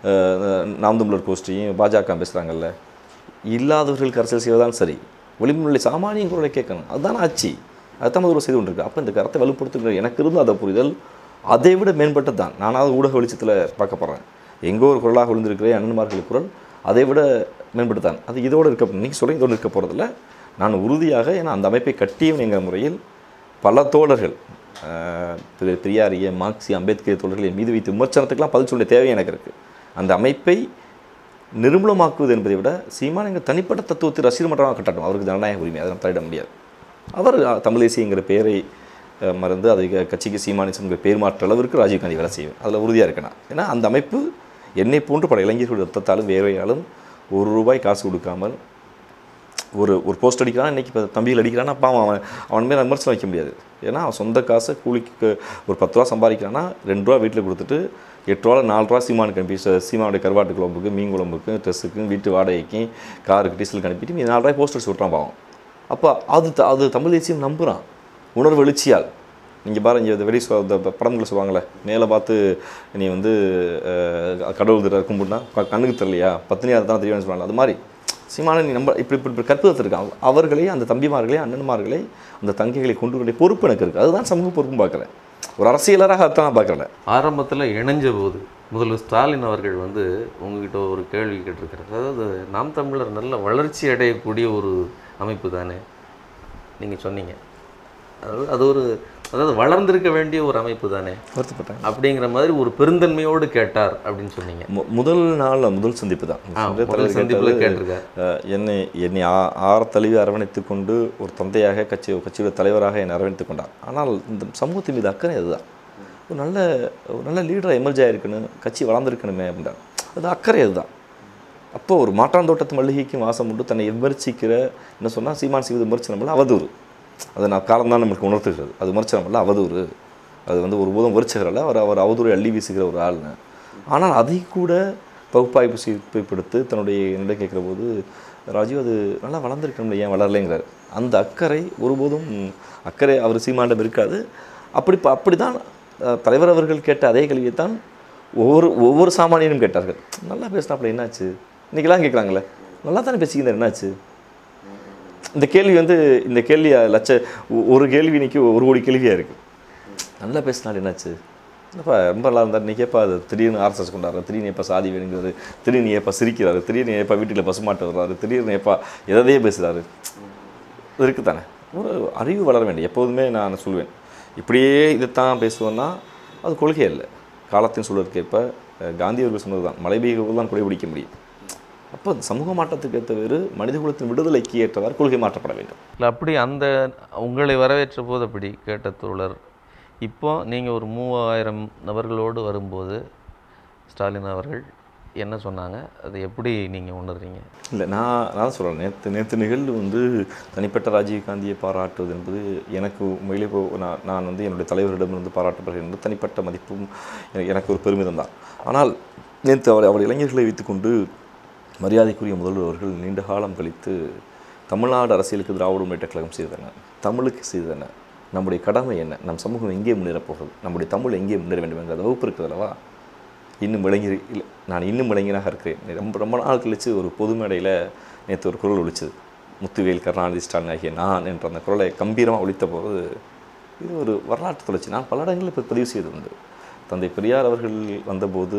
நாம் தமிழர் கோஷ்டியும் பாஜக பேசுகிறாங்கல்ல இல்லாதவர்களுக்கு அரசியல் செய்வதுதான் சரி விளிம்புநிலை சாமானியன் குரலை கேட்கணும் அதுதான் ஆட்சி அதுதான் முதல்வர் செய்து கொண்டிருக்கு அப்போ இந்த கருத்தை வலுப்படுத்துகிற எனக்கு இருந்த அந்த புரிதல் அதை விட மேம்பட்டது தான் நானாவது ஊடக வெளிச்சத்தில் பார்க்க போகிறேன் எங்கோ ஒரு குரலாக விழுந்திருக்கிற அண்ணன்மார்கள் குரல் அதை விட மேம்பட்டுதான் அது இதோடு இருக்க நீங்கள் சொல்ல இதோடு இருக்க போகிறதில்ல நான் உறுதியாக ஏன்னா அந்த அமைப்பை கட்டியவன் என்கிற முறையில் பல தோழர்கள் அஹ், பெ- பெரியாரிய மார்க்சி அம்பேத்கர் தோழர்கள் என் மீது வைத்த விமர்சனத்துக்கெல்லாம் பதில் சொல்ல தேவை எனக்கு இருக்குது அந்த அமைப்பை நிர்மூலமாக்குவது என்பதை விட சீமான் எங்கள் தனிப்பட்ட தத்துவத்தை ரசிகர் மன்றமாக கட்டட்டும் அவருக்கு ஜனநாயக உரிமை அதை நம்ம தலையிட முடியாது அவர் அஹ், தமிழ் தேசியங்கிற பெயரை அஹ், மறந்து அதை க- கட்சிக்கு சீமானிசம்ங்கிற பேர் மாற்ற அளவிற்கு ராஜீவ்காந்தி வேலை செய்வேன் அதில் உறுதியாக இருக்கணும் ஏன்னா அந்த அமைப்பு என்னை போன்று பல இளைஞர்களுடைய ரத்தத்தாலும் வேர்வையாலும் ஒரு ரூபாய் காசு கொடுக்காமல் ஒரு ஒரு போஸ்ட் அடிக்கிறான் இன்றைக்கி இப்போ தம்பிகள் அடிக்கிறான்னா பாவம் அவன் அவன் மேலே விமர்சனம் வைக்க முடியாது ஏன்னா அவன் சொந்த காசை கூலிக்கு ஒரு பத்து ரூபா சம்பாதிக்கிறான்னா ரெண்டு ரூபா வீட்டில் கொடுத்துட்டு எட்டு ரூபா நாலு ரூபா சீமானுக்கு அனுப்பி ச- சீமானுடைய கருவாட்டு குழம்புக்கு மீன் குழம்புக்கு ட்ரெஸ்ஸுக்கு வீட்டு வாடகைக்கு காருக்கு டீசலுக்கு அனுப்பிட்டு மீதி நாலு ரூபாய் போஸ்டர்ஸ் விட்றான் பாவம் அப்போ அது த- அது தமிழ் தேசியம் நம்புகிறான் உணர்வு எழுச்சியால் நீங்கள் பாருங்க இந்த வெளி சொ- இந்த ப- படங்களை சொல்லுவாங்கள்ல மேலே பார்த்து நீ வந்து அஹ், கடவுள் திட்ட கும்பிட்டுனா க- கண்ணுக்கு தெரியலையா பத்தினியாக தான் தெரியும்னு சொல்லுவாங்க அது மாதிரி சீமான நீ நம்ம இப்படி இப்படி இப்படி கற்பதற்கான் அவர்களே அந்த தம்பிமார்களே அண்ணன்மார்களே அந்த தங்கைகளை கொண்டு வர பொறுப்பு எனக்கு இருக்குது அதுதான் சமூக பொறுப்பும் பார்க்குறேன் ஒரு அரசியலராக அதான் நான் பார்க்கல ஆரம்பத்தில் இணைஞ்ச போது முதல்வர் ஸ்டாலின் அவர்கள் வந்து உங்ககிட்ட ஒரு கேள்வி கேட்டிருக்கிறார் அதாவது நாம் தமிழர் நல்ல வளர்ச்சி அடையக்கூடிய ஒரு அமைப்பு தானே நீங்கள் சொன்னீங்க அதாவது அது ஒரு அதாவது வளர்ந்திருக்க வேண்டிய ஒரு அமைப்பு தானே வருத்தப்பட்டேன் அப்படிங்கிற மாதிரி ஒரு பெருந்தன்மையோடு கேட்டார் அப்படின்னு சொன்னீங்க மு- முதல் நாள் முதல் சந்திப்பு தான் ஆ, முதல் முதல் தலைவர் சந்திப்புல கேட்டது, கேட்டிருக்காரு. அஹ், என்னை என்னை ஆ- ஆற தழுவி அரவணைத்து கொண்டு ஒரு தந்தையாக கட்சி கட்சியோட தலைவராக என்னை அரவணைத்து கொண்டார் ஆனால் இந்த சமூகத்தின் மீது அக்கறை அதுதான் ஒரு நல்ல ஒரு நல்ல லீடராக எமர்ஜ் ஆகிருக்கணும் கட்சி வளர்ந்துருக்கணுமே அப்படின்றார் அது அக்கறை அதுதான் அப்போ ஒரு மாற்றாந்தோட்டத்து மல்லிகைக்கு வாசம் உண்டு தன்னை விமர்சிக்கிற என்ன சொன்னால் சீமான் செய்வது விமர்சனம் இல்லை அவதூறு அதை நான் காலம்தான் நம்மளுக்கு உணர்த்துகிறது அது விமர்சனம் இல்லை அவதூறு அது வந்து ஒரு பூதம் விமர்சகரல்ல அவர் அவர் அவதூறை அள்ளி வீசுகிற ஒரு ஆள்னு ஆனால் அதை கூட பகுப்பாய்வு செய்யப்படுத்து தன்னுடைய என்னிடம் கேட்குற போது ராஜீவ் அது நல்லா வளர்ந்துருக்கணும் ஏன் வளரலைங்கிறார் அந்த அக்கறை ஒருபோதும் அக்கறை அவர் சீமாண்டம் இருக்காது அப்படி ப- அப்படி தான் அஹ், தலைவர் அவர்கள் கேட்ட அதே கேள்வியை தான் ஒவ்வொரு ஒவ்வொரு சாமானியனும் கேட்டார்கள் நல்லா பேசினாப்புல என்னாச்சு இன்றைக்கெல்லாம் கேட்குறாங்களே நல்லா தானே பேசிக்கிறேன் என்னாச்சு இந்த கேள்வி வந்து இந்த கேள்வி லட்ச ஒ- ஒரு கேள்வி இன்னைக்கு ஒரு கோடி கேள்வியாக இருக்குது நல்லா பேசினாலும் என்னாச்சு என்னப்பா ரொம்ப நல்லா இருந்தார் நீ ஏப்பா அது திடீர்னு ஆர்எஸ்எஸ் கொண்டாடுற திடீர்னு எப்போ சாதி வேணுங்கிறது திடீர்னு ஏப்பா சிரிக்கிறாரு திடீர்னு ஏப்பா வீட்டில் பசுமாட்டு வர்றாரு திடீர்னு ஏப்பா எதையே பேசுகிறாரு இருக்குது தானே ஒரு அறிவு வளர வேண்டும் எப்போதுமே நான் சொல்லுவேன் இப்படியே இதைத்தான் பேசுவேன்னா அது கொள்கை இல்லை காலத்தின் சூழலுக்கேற்ப அஹ், காந்தி அவர்கள் சொன்னது தான் மழை பெய்யும்போது தான் குடைபிடிக்க முடியும் அப்போ சமூக மாற்றத்துக்கு ஏற்ற வேறு மனித குலத்தின் விடுதலைக்கு ஏற்றவாறு கொள்கை மாற்றப்பட வேண்டும் இல்லை அப்படி அந்த உங்களை வரவேற்ற போது அப்படி கேட்ட தோழர் இப்போ நீங்கள் ஒரு மூவாயிரம் நபர்களோடு வரும்போது ஸ்டாலின் அவர்கள் என்ன சொன்னாங்க அதை எப்படி நீங்கள் உணர்றீங்க இல்லை நான் நான் சொல்கிறேன் நேற்று நேற்று நிகழ்வு வந்து தனிப்பட்ட ராஜீவ்காந்தியை பாராட்டுவது என்பது எனக்கு உண்மையிலே இப்போ நான் நான் வந்து என்னுடைய தலைவரிடமிருந்து பாராட்டப்படுகிறேன் என்பது தனிப்பட்ட மதிப்பும் எனக்கு- எனக்கு ஒரு பெருமிதம் தான் ஆனால் நேற்று அவர் அவர் இளைஞர்களை வைத்துக்கொண்டு மரியாதைக்குரிய முதல்வர் அவர்கள் நீண்ட காலம் கழித்து தமிழ்நாடு அரசியலுக்கு திராவிட முன்னேற்ற கழகம் செய்தன தமிழுக்கு செய்தன நம்முடைய கடமை என்ன நம் சமூகம் எங்கே முன்னேறப் போகுது நம்முடைய தமிழ் எங்கே முன்னேற வேண்டும் என்ற அந்த வகுப்பு இருக்குது அல்லவா இன்னும் இளைஞர் இல்லை நான் இன்னும் இளைஞனாக இருக்கிறேன் ரொம்ப ரொம்ப நாள் கழித்து ஒரு பொது மேடையில் நேற்று ஒரு குரல் ஒலிச்சது முத்துவேல் கருணாநிதி ஸ்டாலின் ஆகிய நான் என்ற அந்த குரலை கம்பீரமாக ஒலித்த போது இது ஒரு வரலாற்று தொடர்ச்சி நான் பல இடங்களில் இப்போ பதிவு செய்து உண்டு தந்தை பெரியார் அவர்கள் வந்தபோது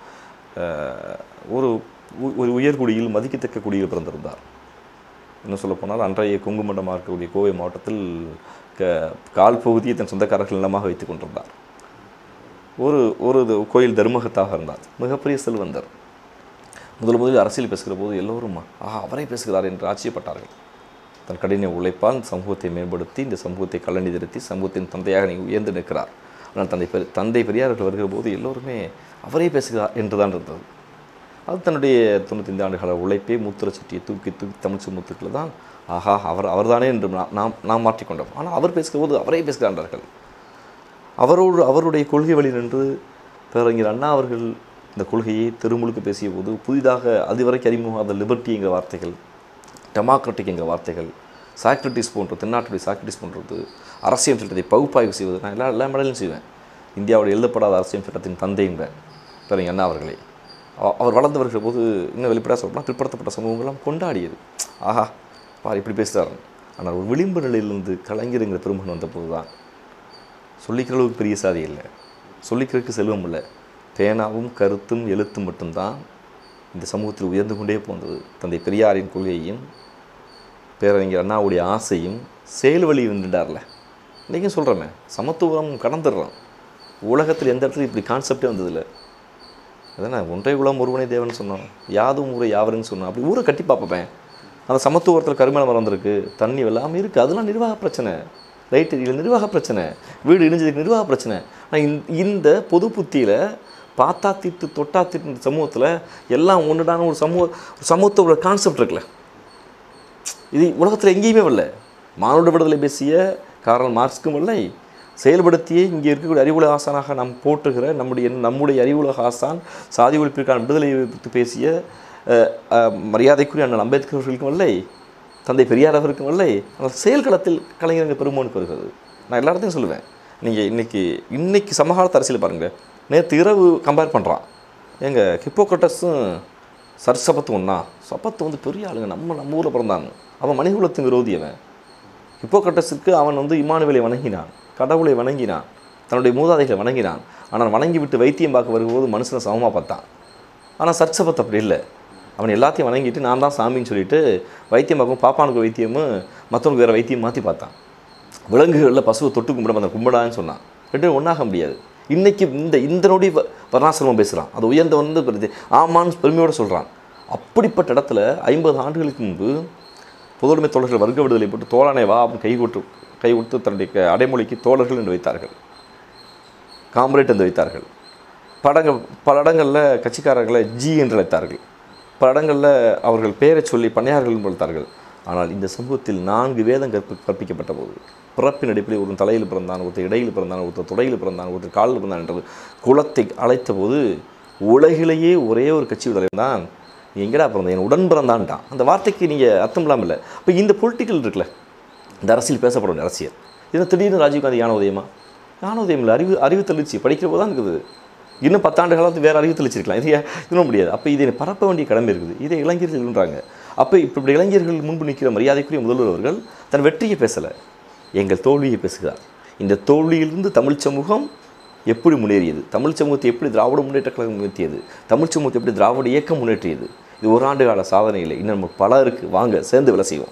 அஹ், ஒரு உ- ஒரு உயர்குடியில் மதிக்கத்தக்க குடியில் பிறந்திருந்தார் இன்னும் சொல்ல போனால் அன்றைய கொங்கு மண்டலமாக இருக்கக்கூடிய கோவை மாவட்டத்தில் க கால் பகுதியை தன் சொந்தக்காரர்கள் நிலமாக வைத்துக் கொண்டிருந்தார் ஒரு ஒரு இது கோயில் தர்மகத்தாக இருந்தார் மிகப்பெரிய செல்வந்தர் முதல் முதலில் அரசியல் பேசுகிற போது எல்லோரும் ஆஹா அவரை பேசுகிறார் என்று ஆச்சரியப்பட்டார்கள் தன் கடின உழைப்பால் இந்த சமூகத்தை மேம்படுத்தி இந்த சமூகத்தை கல்லணி திருத்தி சமூகத்தின் தந்தையாக நீ உயர்ந்து நிற்கிறார் ஆனால் தந்தை பெரி தந்தை பெரியார்கள் வருகிற போது எல்லோருமே அவரே பேசுகிறார் என்று தான் இருந்தது அது தன்னுடைய தொண்ணூத்தைந்து ஆண்டுகால உழைப்பை மூத்திர சுட்டியை தூக்கி தூக்கி தமிழ் சமூகத்துக்குள்ள தான் ஆஹா அவர் அவர்தானே என்று நாம் நாம் நாம் மாற்றிக்கொண்டோம் ஆனால் அவர் பேசுகிற போது அவரே பேசுகிறார்கள் அவரோடு அவருடைய கொள்கை வழி நின்று பேரறிஞர் அண்ணா அவர்கள் இந்த கொள்கையை தெருமுழுக்கு பேசிய போது புதிதாக அதுவரைக்கும் அறிமுகமாத லிபர்ட்டி என்கிற வார்த்தைகள் டெமோக்ராட்டிக் என்கிற வார்த்தைகள் சாக்ரட்டிஸ் போன்ற தென்னாட்டுடைய சாக்ரட்டிஸ் போன்றது அரசியல் சட்டத்தை பகுப்பாய்வு செய்வது நான் எல்லா எல்லா மேடலையும் செய்வேன் இந்தியாவுடைய எழுதப்படாத அரசியல் சட்டத்தின் தந்தை என்பேன் பேரறிஞர் அண்ணா அவர்களே அவ- அவர் வளர்ந்து வருகிற போது இன்னும் வெளிப்படையாக சொல்லப்போனால் பிற்படுத்தப்பட்ட சமூகங்கள்லாம் கொண்டாடியது ஆஹா பார் இப்படி பேசுகிறார் ஆனால் ஒரு விளிம்பு நிலையிலிருந்து கலைஞருங்கிற பெருமகன் வந்தபோது தான் சொல்லிக்கிற அளவுக்கு பெரிய சாதி இல்லை சொல்லிக்கிறதுக்கு செல்வம் இல்லை பேனாவும் கருத்தும் எழுத்தும் மட்டும்தான் இந்த சமூகத்தில் உயர்ந்து கொண்டே போனது தந்தை பெரியாரின் கொள்கையையும் பேரறிஞர் அண்ணாவுடைய ஆசையும் செயல் வழி நின்றுட்டார்ல இன்றைக்கும் சொல்கிறோமே சமத்துவம் கடந்துடுறோம் உலகத்தில் எந்த இடத்துல இப்படி கான்செப்டே வந்ததில்லை அதானே ஒன்றை குலம் ஒருவனே தேவன் சொன்னோம் யாதும் ஊரை யாவருன்னு சொன்னோம் அப்படி ஊரை கட்டி பார்ப்பேன் அந்த சமத்துவத்தில் கருமேல மரம் வந்திருக்கு தண்ணி வெள்ளாமல் இருக்குது அதெல்லாம் நிர்வாக பிரச்சனை ரைட்டு இதில் நிர்வாக பிரச்சனை வீடு இடிஞ்சதுக்கு நிர்வாக பிரச்சனை ஆனால் இந்த இந்த பொது புத்தியில் பார்த்தா திட்டு தொட்டா திட்டு இந்த சமூகத்தில் எல்லாம் ஒன்றுடான ஒரு சமூக ஒரு சமூகத்தோட கான்செப்ட் இருக்குல்ல இது உலகத்தில் எங்கேயுமே வரல மானுட விடுதலை பேசிய காரல் மார்க்ஸ்க்கும் இல்லை செயல்படுத்தியே இங்கே இருக்கக்கூடிய அறிவுலக ஆசானாக நாம் போற்றுகிற நம்முடைய நம்முடைய அறிவுலக ஆசான் சாதி ஒழிப்பிற்கான விடுதலை பற்றி பேசிய அஹ், அஹ், மரியாதைக்குரிய அண்ணன் அம்பேத்கர் அவர்களுக்கும் இல்லை தந்தை பெரியார் அவருக்கும் இல்லை ஆனால் செயல்களத்தில் கலைஞர்கள் பெருமோனுக்கு வருகிறது நான் எல்லா இடத்தையும் சொல்லுவேன் நீங்கள் இன்னைக்கு இன்னைக்கு சமகாலத்து அரசியல் பாருங்கள் நேற்று இரவு கம்பேர் பண்ணுறான் எங்க ஹிப்போக்ரட்டஸும் சர்சபத்து ஒன்றா சபத்து வந்து பெரிய ஆளுங்க நம்ம நம்ம ஊரில் பிறந்தாங்க அவன் மனிதகுலத்தின் விரோதி அவன் ஹிப்போக்ரட்டஸுக்கு அவன் வந்து இமானுவேலை வணங்கினான் கடவுளை வணங்கினான் தன்னுடைய மூதாதைகளை வணங்கினான் ஆனால் வணங்கி விட்டு வைத்தியம் பார்க்க வரும்போது மனுஷனை சமமாக பார்த்தான் ஆனால் சர்ச்சபத் அப்படி இல்லை அவன் எல்லாத்தையும் வணங்கிட்டு நான் தான் சாமின்னு சொல்லிட்டு வைத்தியம் பார்க்கும் பாப்பானுக்கு வைத்தியமும் மற்றவனுக்கு வேறு வைத்தியம் மாற்றி பார்த்தான் விலங்குகளில் பசுவை தொட்டு கும்பிட அந்த கும்பிடான்னு சொன்னான் ரெண்டும் ஒன்றாக முடியாது இன்னைக்கு இந்த இந்த நொடி வ- வர்ணாசிரமம் பேசுகிறான் அது உயர்ந்த வந்து பெருது ஆமான்னு பெருமையோடு சொல்கிறான் அப்படிப்பட்ட இடத்துல ஐம்பது ஆண்டுகளுக்கு முன்பு பொதுவுடைமை தோழர்கள் வர்க்க விடுதலை போட்டு தோழனை வா அப்படின்னு கை கொடுத்து கை கொடுத்து தன்னுடைய க- அடைமொழிக்கு தோழர்கள் என்று வைத்தார்கள் காம்ரேட் என்று வைத்தார்கள் படங்கள் பல இடங்களில் கட்சிக்காரர்களை ஜி என்று அழைத்தார்கள் பல இடங்களில் அவர்கள் பெயரை சொல்லி பண்ணையார்கள் என்று அழைத்தார்கள் ஆனால் இந்த சமூகத்தில் நான்கு வேதம் கற்பி கற்பிக்கப்பட்ட போது பிறப்பின் அடிப்படையில் ஒருத்தன் தலையில் பிறந்தான் ஒருத்தர் இடையில் பிறந்தான் ஒருத்தர் துடையில் பிறந்தான் ஒருத்தர் காலில் பிறந்தான் என்று குலத்தை அழைத்த போது உலகிலேயே ஒரே ஒரு கட்சி தலைவர் தான் நீ எங்கடா பிறந்த என் உடன் பிறந்தான்ட்டான் அந்த வார்த்தைக்கு நீங்கள் அர்த்தம் இல்லாமல் இல்லை இப்போ இந்த பொலிட்டிக்கல் இருக்குல்ல இந்த அரசியல் பேசப்பட வேண்டிய அரசியல் இது திடீர்னு ராஜீவ்காந்தி ஞான உதயமா ஞான உதயம் இல்லை அறிவு அறிவு தெளிச்சு படிக்கிற போது தான் இருக்குது இன்னும் பத்தாண்டு காலத்து வேறு அறிவு தெளிச்சிருக்கலாம் இது இன்னும் முடியாது அப்போ இதை பரப்ப வேண்டிய கடமை இருக்குது இதை இளைஞர்கள் சொல்கிறாங்க அப்போ இப்போ இப்படி இளைஞர்கள் முன்பு நிற்கிற மரியாதைக்குரிய முதல்வர் அவர்கள் தன் வெற்றியை பேசலை எங்கள் தோல்வியை பேசுகிறார் இந்த தோல்வியிலிருந்து தமிழ் சமூகம் எப்படி முன்னேறியது தமிழ் சமூகத்தை எப்படி திராவிட முன்னேற்ற கழகம் உயர்த்தியது தமிழ் சமூகத்தை எப்படி திராவிட இயக்கம் முன்னேற்றியது இது ஒரு ஆண்டு கால சாதனை இல்லை இன்னும் நமக்கு பல இருக்குது வாங்க சேர்ந்து வேலை செய்வோம்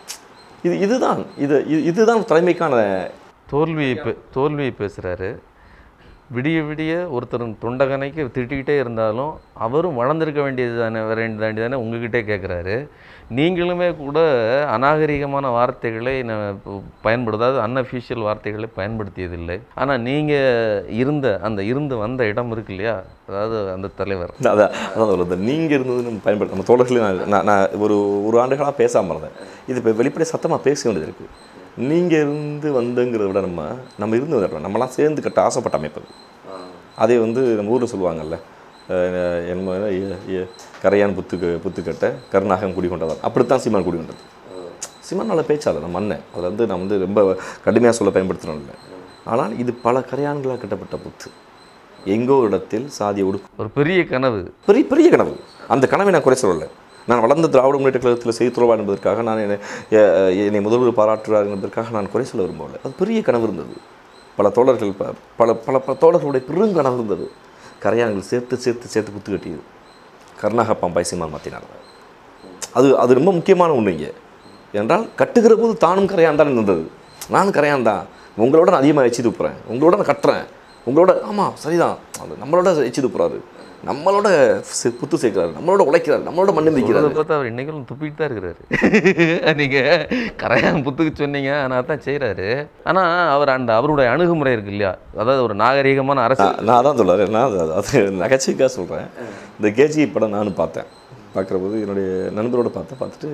இது இதுதான் இது இது- இதுதான் தலைமைக்கான தோல்வியை பே தோல்வியை பேசுகிறாரு விடிய விடிய ஒருத்தர் தொண்டகனைக்கு திட்டிக்கிட்டே இருந்தாலும் அவரும் வளர்ந்துருக்க வேண்டியது தானே வேண்டியது தானே உங்ககிட்டே கேட்குறாரு நீங்களுமே கூட அநாகரிகமான வார்த்தைகளை ந- பயன்படுத்தாது அன்அஃபிஷியல் வார்த்தைகளை பயன்படுத்தியதில்லை ஆனால் நீங்கள் இருந்த அந்த இருந்து வந்த இடம் இருக்கு இல்லையா அதாவது அந்த தலைவர் அதான் அதான் சொல்லுது நீங்கள் இருந்தது நம்ம பயன்படுத்த நம்ம தோழர்களே நான் நான் நான் ஒரு ஒரு ஆண்டுகளாக பேசாமல் இருந்தேன் இது இப்போ வெளிப்படை சத்தமாக பேச வேண்டியது இருக்குது நீங்கள் இருந்து வந்தங்கிறத விட நம்ம நம்ம இருந்து வந்துடுறோம் நம்மலாம் சேர்ந்து கட்ட ஆசைப்பட்ட அமைப்பு அது. அதே வந்து நம்ம ஊரில் சொல்லுவாங்கல்ல அஹ் என்ன எ- எ- கரையான் புத்து புத்துக்கட்ட கருநாகம் குடிகொண்டதான் அப்படித்தான் சீமான் குடிகொண்டது சீமான் நல்ல பேச்சாளர் நம்ம அண்ணன் அதில் வந்து நான் வந்து ரொம்ப கடுமையாக சொல்ல பயன்படுத்துகிறோம் இல்லை ஆனால் இது பல கரையான்களாக கட்டப்பட்ட புத்து எங்கோ ஒரு இடத்தில் சாதிய ஒடுக்கு ஒரு பெரிய கனவு பெரிய பெரிய கனவு அந்த கனவை நான் குறை சொல்லலை நான் வளர்ந்த திராவிட முன்னேற்ற கழகத்தில் செய்துறவா என்பதற்காக நான் என்னை எ- என்னை முதல்வர் பாராட்டுறார் என்பதற்காக நான் குறை சொல்ல விரும்பவில்லை அது பெரிய கனவு இருந்தது பல தோழர்கள் ப- பல பல பல தோழர்களுடைய பெருங்கனவு இருந்தது கரையான்கள் சேர்த்து சேர்த்து சேர்த்து குத்து கட்டியது கருணாக பாம்பாய் சீமான் மாற்றினார் அது அது ரொம்ப முக்கியமான ஒன்று இங்கே என்றால் கட்டுகிற போது தானும் கரையான் தான் இருந்தது நானும் கரையான் தான் உங்களோட நான் அதிகமாக எச்சி துப்புறேன் உங்களோட நான் கட்டுறேன் உங்களோட ஆமாம் சரிதான் அது நம்மளோட எச்சி துப்புறாரு நம்மளோட சி- புத்து சேர்க்கிறாரு நம்மளோட உழைக்கிறாரு நம்மளோட மண்ணு சொல்றதை மிதிக்கிறாரு பார்த்தா அவர் இன்னைக்கும் துப்பிட்டு தான் இருக்கிறாரு நீங்கள் கரையான் புத்துக்கு சொன்னீங்க ஆனால் தான் செய்கிறாரு ஆனால் அவர் அந்த அவருடைய அணுகுமுறை இருக்கு இல்லையா அதாவது ஒரு நாகரீகமான அரசு நான் நான் தான் சொல்லுவார் நான் அது- அது நகைச்சுவைக்காக சொல்கிறேன் இந்த கேஜி படம் நானும் பார்த்தேன் பார்க்குற போது என்னுடைய நண்பரோட பார்த்தேன் பார்த்துட்டு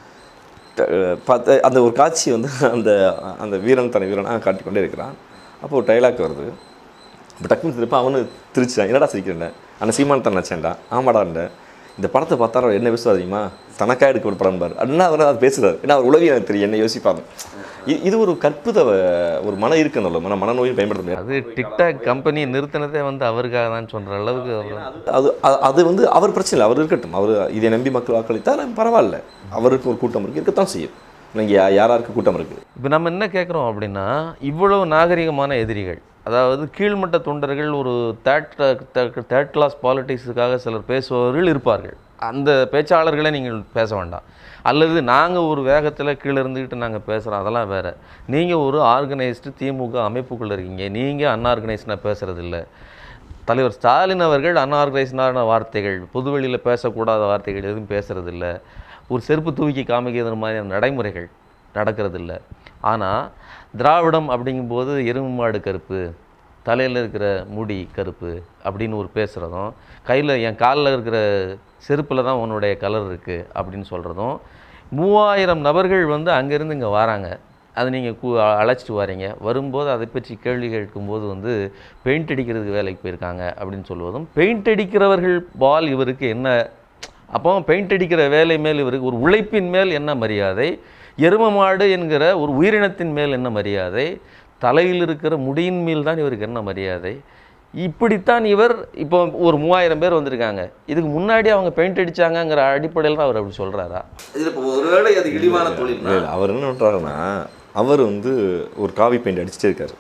ட- பார்த்த அந்த ஒரு காட்சி வந்து அந்த அந்த வீரன் தனி வீரனாக காட்டிக்கொண்டே இருக்கிறான் அப்போ ஒரு டைலாக் வருது இப்போ டக்குனு திருப்ப அவனு திருச்சிட்டான் என்னடா சிரிக்கிறேன் அந்த சீமான் தான் நினச்சேன்டா ஆமாடான்டா இந்த படத்தை பார்த்தா அவர் என்ன பேசுவார் தெரியுமா தனக்கா எடுக்க ஒரு படம் பாரு அப்படின்னா அவர் அது பேசுறாரு ஏன்னா அவர் உளவி எனக்கு தெரியும் என்ன யோசிப்பாங்க இ- இது ஒரு கற்புத வ- ஒரு மன இருக்குன்னு மன மனநோயும் பயன்படுத்த முடியாது அது டிக்டாக் கம்பெனி நிறுத்தினதே வந்து அவருக்காக தான் சொல்கிற அளவுக்கு அவர் அது அது- அது வந்து அவர் பிரச்சனை இல்லை அவர் இருக்கட்டும் அவர் இதை நம்பி மக்கள் வாக்களித்தால் பரவாயில்ல அவருக்கு ஒரு கூட்டம் இருக்குது இருக்கத்தான் செய்யும் நீங்கள் யாராருக்கு கூட்டம் இருக்குது இப்போ நம்ம என்ன கேட்குறோம் அப்படின்னா இவ்வளவு நாகரிகமான எதிரிகள் அதாவது கீழ்மட்ட தொண்டர்கள் ஒரு தேர்ட் தேர்ட் கிளாஸ் பாலிட்டிக்ஸுக்காக சிலர் பேசுபவர்கள் இருப்பார்கள் அந்த பேச்சாளர்களை நீங்கள் பேச வேண்டாம் அல்லது நாங்கள் ஒரு வேகத்தில் கீழே இருந்துக்கிட்டு நாங்கள் பேசுகிறோம் அதெல்லாம் வேறு நீங்கள் ஒரு ஆர்கனைஸ்டு திமுக அமைப்புக்குள்ளே இருக்கீங்க நீங்கள் அன்ஆர்கனைஸ்டாக பேசுகிறதில்ல தலைவர் ஸ்டாலின் அவர்கள் அன்ஆர்கனைஸ்டான வார்த்தைகள் பொதுவெளியில் பேசக்கூடாத வார்த்தைகள் எதுவும் பேசுகிறதில்ல ஒரு செருப்பு தூக்கி காமிக்கிறது மாதிரியான நடைமுறைகள் நடக்கிறதில்ல ஆனால் திராவிடம் அப்படிங்கும்போது எருமை மாடு கருப்பு தலையில் இருக்கிற முடி கருப்பு அப்படின்னு ஒரு பேசுகிறதும் கையில் என் காலில் இருக்கிற செருப்பில் தான் உன்னுடைய கலர் இருக்குது அப்படின்னு சொல்கிறதும் மூவாயிரம் நபர்கள் வந்து அங்கேருந்து இங்கே வராங்க அது நீங்கள் கூ அழைச்சிட்டு வரீங்க வரும்போது அதை பற்றி கேள்வி கேட்கும்போது வந்து பெயிண்ட் அடிக்கிறதுக்கு வேலைக்கு போயிருக்காங்க அப்படின்னு சொல்லுவதும் பெயிண்ட் அடிக்கிறவர்கள் பால் இவருக்கு என்ன அப்போ பெயிண்ட் அடிக்கிற வேலை மேல் இவருக்கு ஒரு உழைப்பின் மேல் என்ன மரியாதை எரும மாடு என்கிற ஒரு உயிரினத்தின் மேல் என்ன மரியாதை தலையில் இருக்கிற முடியின் மேல் தான் இவருக்கு என்ன மரியாதை இப்படித்தான் இவர் இப்போ ஒரு மூவாயிரம் பேர் வந்திருக்காங்க இதுக்கு முன்னாடி அவங்க பெயிண்ட் அடிச்சாங்கங்கிற அடிப்படையில் தான் அவர் அப்படி சொல்கிறாரா இது இப்போ ஒருவேளை அது இழிவான தொழில் இல்லை இல்லை அவர் என்ன பண்ணுறாருன்னா அவர் வந்து ஒரு காவி பெயிண்ட் அடிச்சுட்டே இருக்காரு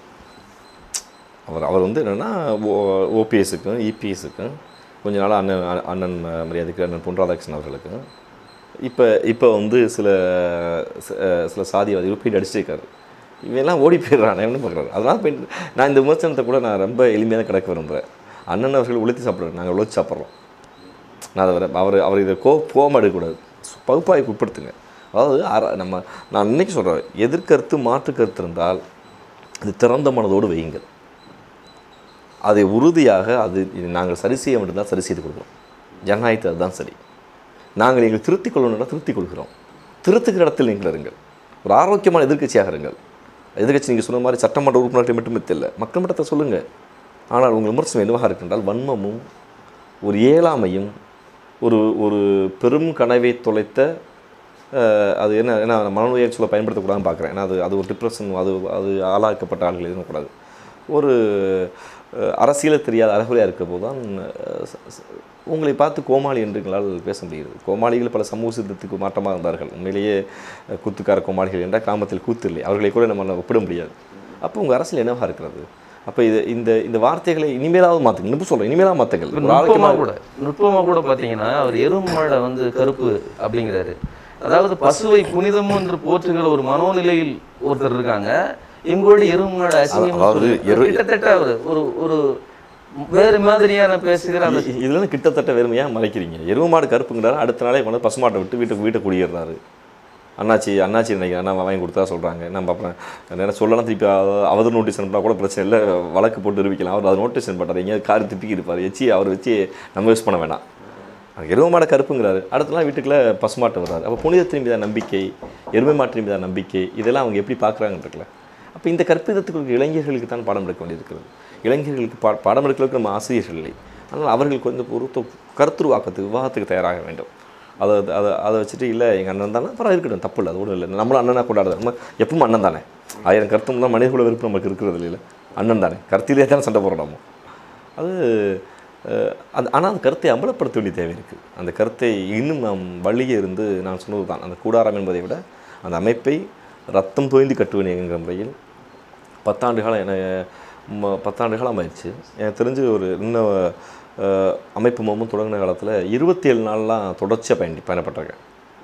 அவர் அவர் வந்து என்னென்னா ஓபிஎஸ்ஸுக்கும் இபிஎஸ்ஸுக்கும் கொஞ்ச நாள் அண்ணன் அ- அண்ணன் ம- மரியாதைக்கு அண்ணன் பொன் ராதாகிருஷ்ணன் அவர்களுக்கும் இப்போ இப்போ வந்து சில ச- அஹ் சில சாதிவாதிகள் பெயிண்ட் அடிச்சுட்டே இருக்காரு இவெல்லாம் ஓடி போயிடுறான் என்ன பார்க்குறாரு அதனால் பெயிண்ட் நான் இந்த விமர்சனத்தை கூட நான் ரொம்ப எளிமையாக தான் கிடக்க விரும்புகிறேன் அண்ணன் அவர்கள் உழைத்து சாப்பிட்றாரு நாங்கள் உழைச்சி சாப்பிட்றோம் நான் அதை வர- அவர் அவர் இதை கோ கோவம் எடுக்கக்கூடாது பகுப்பாய்க்கு உட்படுத்துங்க அதாவது அற- நம்ம நான் இன்னைக்கு சொல்கிறேன் எதிர்கருத்து மாற்று கருத்து இருந்தால் அது திறந்த மனதோடு வையுங்கள் அதை உறுதியாக அது இது நாங்கள் சரி செய்ய மட்டும்தான் சரி செய்து கொடுக்குறோம் ஜனநாயகத்தை அதுதான் சரி நாங்கள் எங்கள் திருத்திக் கொள்ளணும்னா திருத்திக் கொள்கிறோம் திருத்துகிற இடத்தில் நீங்கள் இருங்கள் ஒரு ஆரோக்கியமான எதிர்க்கட்சியாக இருங்கள் எதிர்க்கட்சி நீங்கள் சொன்ன மாதிரி சட்டமன்ற உறுப்பினர்கள் மட்டுமே இல்லை மக்கள் மட்டத்தை சொல்லுங்கள் ஆனால் உங்கள் விமர்சனம் என்னவாக இருக்கின்றால் வன்மமும் ஒரு இயலாமையும் ஒரு ஒரு பெரும் கனவை தொலைத்த அஹ், அது என்ன என்ன மனநோயை சொல்ல பயன்படுத்தக்கூடாதுன்னு பார்க்குறேன் ஏன்னா அது அது ஒரு டிப்ரெஷன் அது அது ஆளாக்கப்பட்ட ஆள்கள் இருக்கக்கூடாது ஒரு அஹ், அரசியலே தெரியாத அறகுறையாக இருக்க போது தான் அஹ், ச- ச- உங்களை பார்த்து கோமாளி என்று எங்களால் பேச முடிகிறது கோமாளிகள் பல சமூக சித்தத்துக்கு மாற்றமாக இருந்தார்கள் உண்மையிலேயே அஹ், கூத்துக்கார கோமாளிகள் என்றால் கிராமத்தில் கூத்து இல்லை அவர்களை கூட நம்ம ஒப்பிட முடியாது அப்போ உங்கள் அரசியல் என்னவாக இருக்கிறது அப்போ இது இந்த இந்த வார்த்தைகளை இனிமேலாவது மாற்றுங்க இன்னும் சொல்கிறேன் இனிமேலாவது மாற்றுங்கள் ஒரு ஆளுக்கு நுட்பமா நான் கூட நுட்பமா கூட பாத்தீங்கன்னா அவர் எருமாடை வந்து கருப்பு அப்படிங்கிறாரு அதாவது பசுவை புனிதம் என்று போற்றுகிற ஒரு மனோநிலையில் ஒருத்தர் இருக்காங்க எங்களோட எருமாடை அசிங்கம் அதாவது எரு- கிட்டத்தட்ட அவர் ஒரு ஒரு வேறு மாதிரியான பேசுகிற அந்த இ- இதுல கிட்டத்தட்ட வெறுமையாக மறைக்கிறீங்க எருவு மாடு கருப்புங்கிறாரு அடுத்த நாளே கொண்டு பசுமாட்டை விட்டு வீட்டுக்கு வீட்டை குடியேறாரு அண்ணாச்சி அண்ணாச்சி நினைக்கிறேன் அண்ணா வாங்கி கொடுத்தா சொல்கிறாங்க நம்ம அப்புறம் நேரம் சொல்லலாம் திருப்பி அவ- அவதூறு நோட்டீஸ் அனுப்பினா கூட பிரச்சனை இல்லை வழக்கு போட்டு இருக்கலாம் அவர் அது நோட்டீஸ் அனுப்பாட்டார் எங்கேயாவது கார் திப்பி இருப்பார் வச்சு அவர் வச்சு நம்ம யூஸ் பண்ண வேணாம் எருமை மாடை கருப்புங்கிறாரு அடுத்த நாள் வீட்டுக்குள்ளே பசுமாட்டு வர்றாரு அப்போ புனிதத்தின் மீதான நம்பிக்கை எருமை மாட்டின் மீதான நம்பிக்கை இதெல்லாம் அவங்க எப்படி பார்க்குறாங்கன்னு இருக்குல்ல அப்போ இந்த கற்பிதத்துக்கு இருக்க இளைஞர்களுக்கு தான் பாடம் எடுக்க வேண்டியிருக்கிறது இளைஞர்களுக்கு பா பாடம் எடுக்கிறதுக்கு நம்ம ஆசிரியர்கள் இல்லை ஆனால் அவர்களுக்கு வந்து ஒரு தொ- கருத்துருவாக்கத்துக்கு விவாதத்துக்கு தயாராக வேண்டும் அதை அதை அதை வச்சுட்டு இல்லை எங்கள் அண்ணன் தானே அப்புறம் இருக்கட்டும் தப்பு இல்லை அது ஒன்றும் இல்லை நம்மளும் அண்ணனாக கொண்டாடுறது நம்ம எப்பவும் அண்ணன் தானே ஆயிரம் கருத்து தான் மனிதகுல விருப்பம் நமக்கு இருக்கிறது இல்லை அண்ணன் தானே கருத்திலே தானே சண்டை போடுறோம் நம்ம அது அஹ், அது ஆனால் அந்த கருத்தை அம்பலப்படுத்த வேண்டிய தேவை இருக்குது அந்த கருத்தை இன்னும் நாம் வழியே இருந்து நான் சொன்னது தான் அந்த கூடாரம் என்பதை விட அந்த அமைப்பை ரத்தம் தோய்ந்து கட்டுவேன் என்கிற முறையில் பத்தாண்டு காலம் என ம- பத்தாண்டு காலம் ஆயிடுச்சு எனக்கு தெரிஞ்சு ஒரு இன்னும் அஹ், அமைப்பு மோமும் தொடங்கின காலத்தில் இருபத்தி ஏழு நாள்லாம் தொடர்ச்சியாக பயணி பயணப்பட்டிருக்கேன்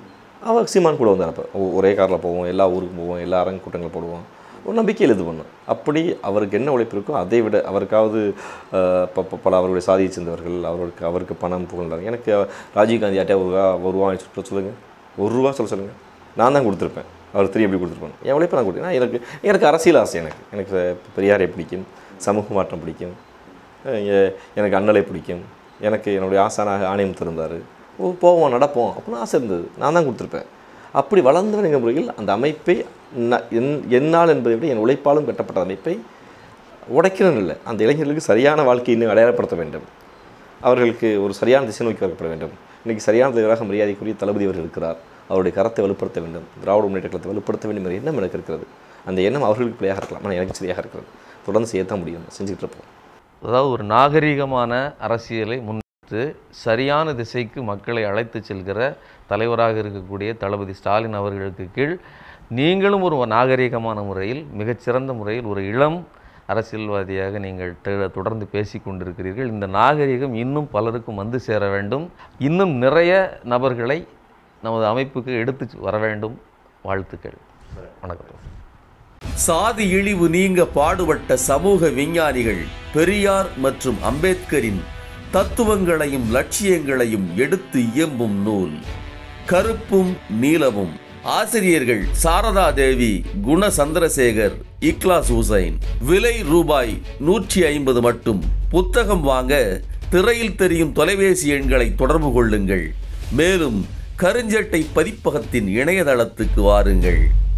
அவர் சீமான் கூட வந்தார் அப்போ ஒ- ஒரே காரில் போவோம் எல்லா ஊருக்கும் போவோம் எல்லா அரங்கு கூட்டங்கள் போடுவோம் ஒரு நம்பிக்கையில் இது பண்ணும் அப்படி அவருக்கு என்ன உழைப்பு இருக்கோ அதை விட அவருக்காவது அஹ், ப- ப- பல அவருடைய சாதியை சேர்ந்தவர்கள் அவருக்கு அவருக்கு பணம் புகழ்ந்தாங்க எனக்கு ராஜீவ்காந்தி யார்ட்டே ஒரு ரூபா ஒரு ரூபா வாங்கி சொல்ல சொல்லுங்கள் ஒரு ரூபா சொல்ல சொல்லுங்கள் நான் தான் கொடுத்துருப்பேன் அவர் திரும்பி எப்படி கொடுத்துருப்பேன் என் உழைப்பை நான் கொடுத்தேன் எனக்கு எனக்கு அரசியல் ஆசை எனக்கு எனக்கு பெரியாரை பிடிக்கும் சமூக மாற்றம் பிடிக்கும் அஹ் எ- எனக்கு அண்ணலை பிடிக்கும் எனக்கு என்னுடைய ஆசானாக ஆணையம் திறந்தார் ஓ போவோம் நடப்போம் அப்படின்னு ஆசை இருந்தது நான் தான் கொடுத்துருப்பேன் அப்படி வளர்ந்தவனுங்கிற முறையில் அந்த அமைப்பை ந- என் என்னால் என்பதை விட என் உழைப்பாலும் கட்டப்பட்ட அமைப்பை உடைக்கணும் இல்லை அந்த இளைஞர்களுக்கு சரியான வாழ்க்கையை இன்னும் அடையாளப்படுத்த வேண்டும் அவர்களுக்கு ஒரு சரியான திசை நோக்கி வரப்பட வேண்டும் இன்றைக்கி சரியான தலைவராக மரியாதைக்குரிய தளபதி அவர் இருக்கிறார் அவருடைய கரத்தை வலுப்படுத்த வேண்டும் திராவிட முன்னேற்ற கழகத்தை வலுப்படுத்த வேண்டும் என்ற எண்ணம் எனக்கு இருக்கிறது அந்த எண்ணம் அவர்களுக்கு பிழையாக இருக்கலாம் ஆனால் எனக்கு சரியாக இருக்கிறது தொடர்ந்து செய்யத்தான் முடியும் செஞ்சுக்கிட்டு இருப்போம் அதாவது ஒரு நாகரிகமான அரசியலை முன்னிட்டு சரியான திசைக்கு மக்களை அழைத்து செல்கிற தலைவராக இருக்கக்கூடிய தளபதி ஸ்டாலின் அவர்களுக்கு கீழ் நீங்களும் ஒரு நாகரிகமான முறையில் மிகச்சிறந்த முறையில் ஒரு இளம் அரசியல்வாதியாக நீங்கள் தெ- தொடர்ந்து பேசி கொண்டிருக்கிறீர்கள் இந்த நாகரிகம் இன்னும் பலருக்கும் வந்து சேர வேண்டும் இன்னும் நிறைய நபர்களை நமது அமைப்புக்கு எடுத்து வர வேண்டும் வாழ்த்துக்கள் வணக்கம் சாதி இழிவு நீங்க பாடுபட்ட சமூக விஞ்ஞானிகள் பெரியார் மற்றும் அம்பேத்கரின் தத்துவங்களையும் லட்சியங்களையும் எடுத்து இயம்பும் நூல் கருப்பும் நீலமும் ஆசிரியர்கள் சாரதா தேவி குண சந்திரசேகர் இக்லாஸ் ஹுசைன் விலை ரூபாய் நூற்றி ஐம்பது மட்டும் புத்தகம் வாங்க திரையில் தெரியும் தொலைபேசி எண்களை தொடர்பு கொள்ளுங்கள் மேலும் கருஞ்சட்டை பதிப்பகத்தின் இணையதளத்துக்கு வாருங்கள்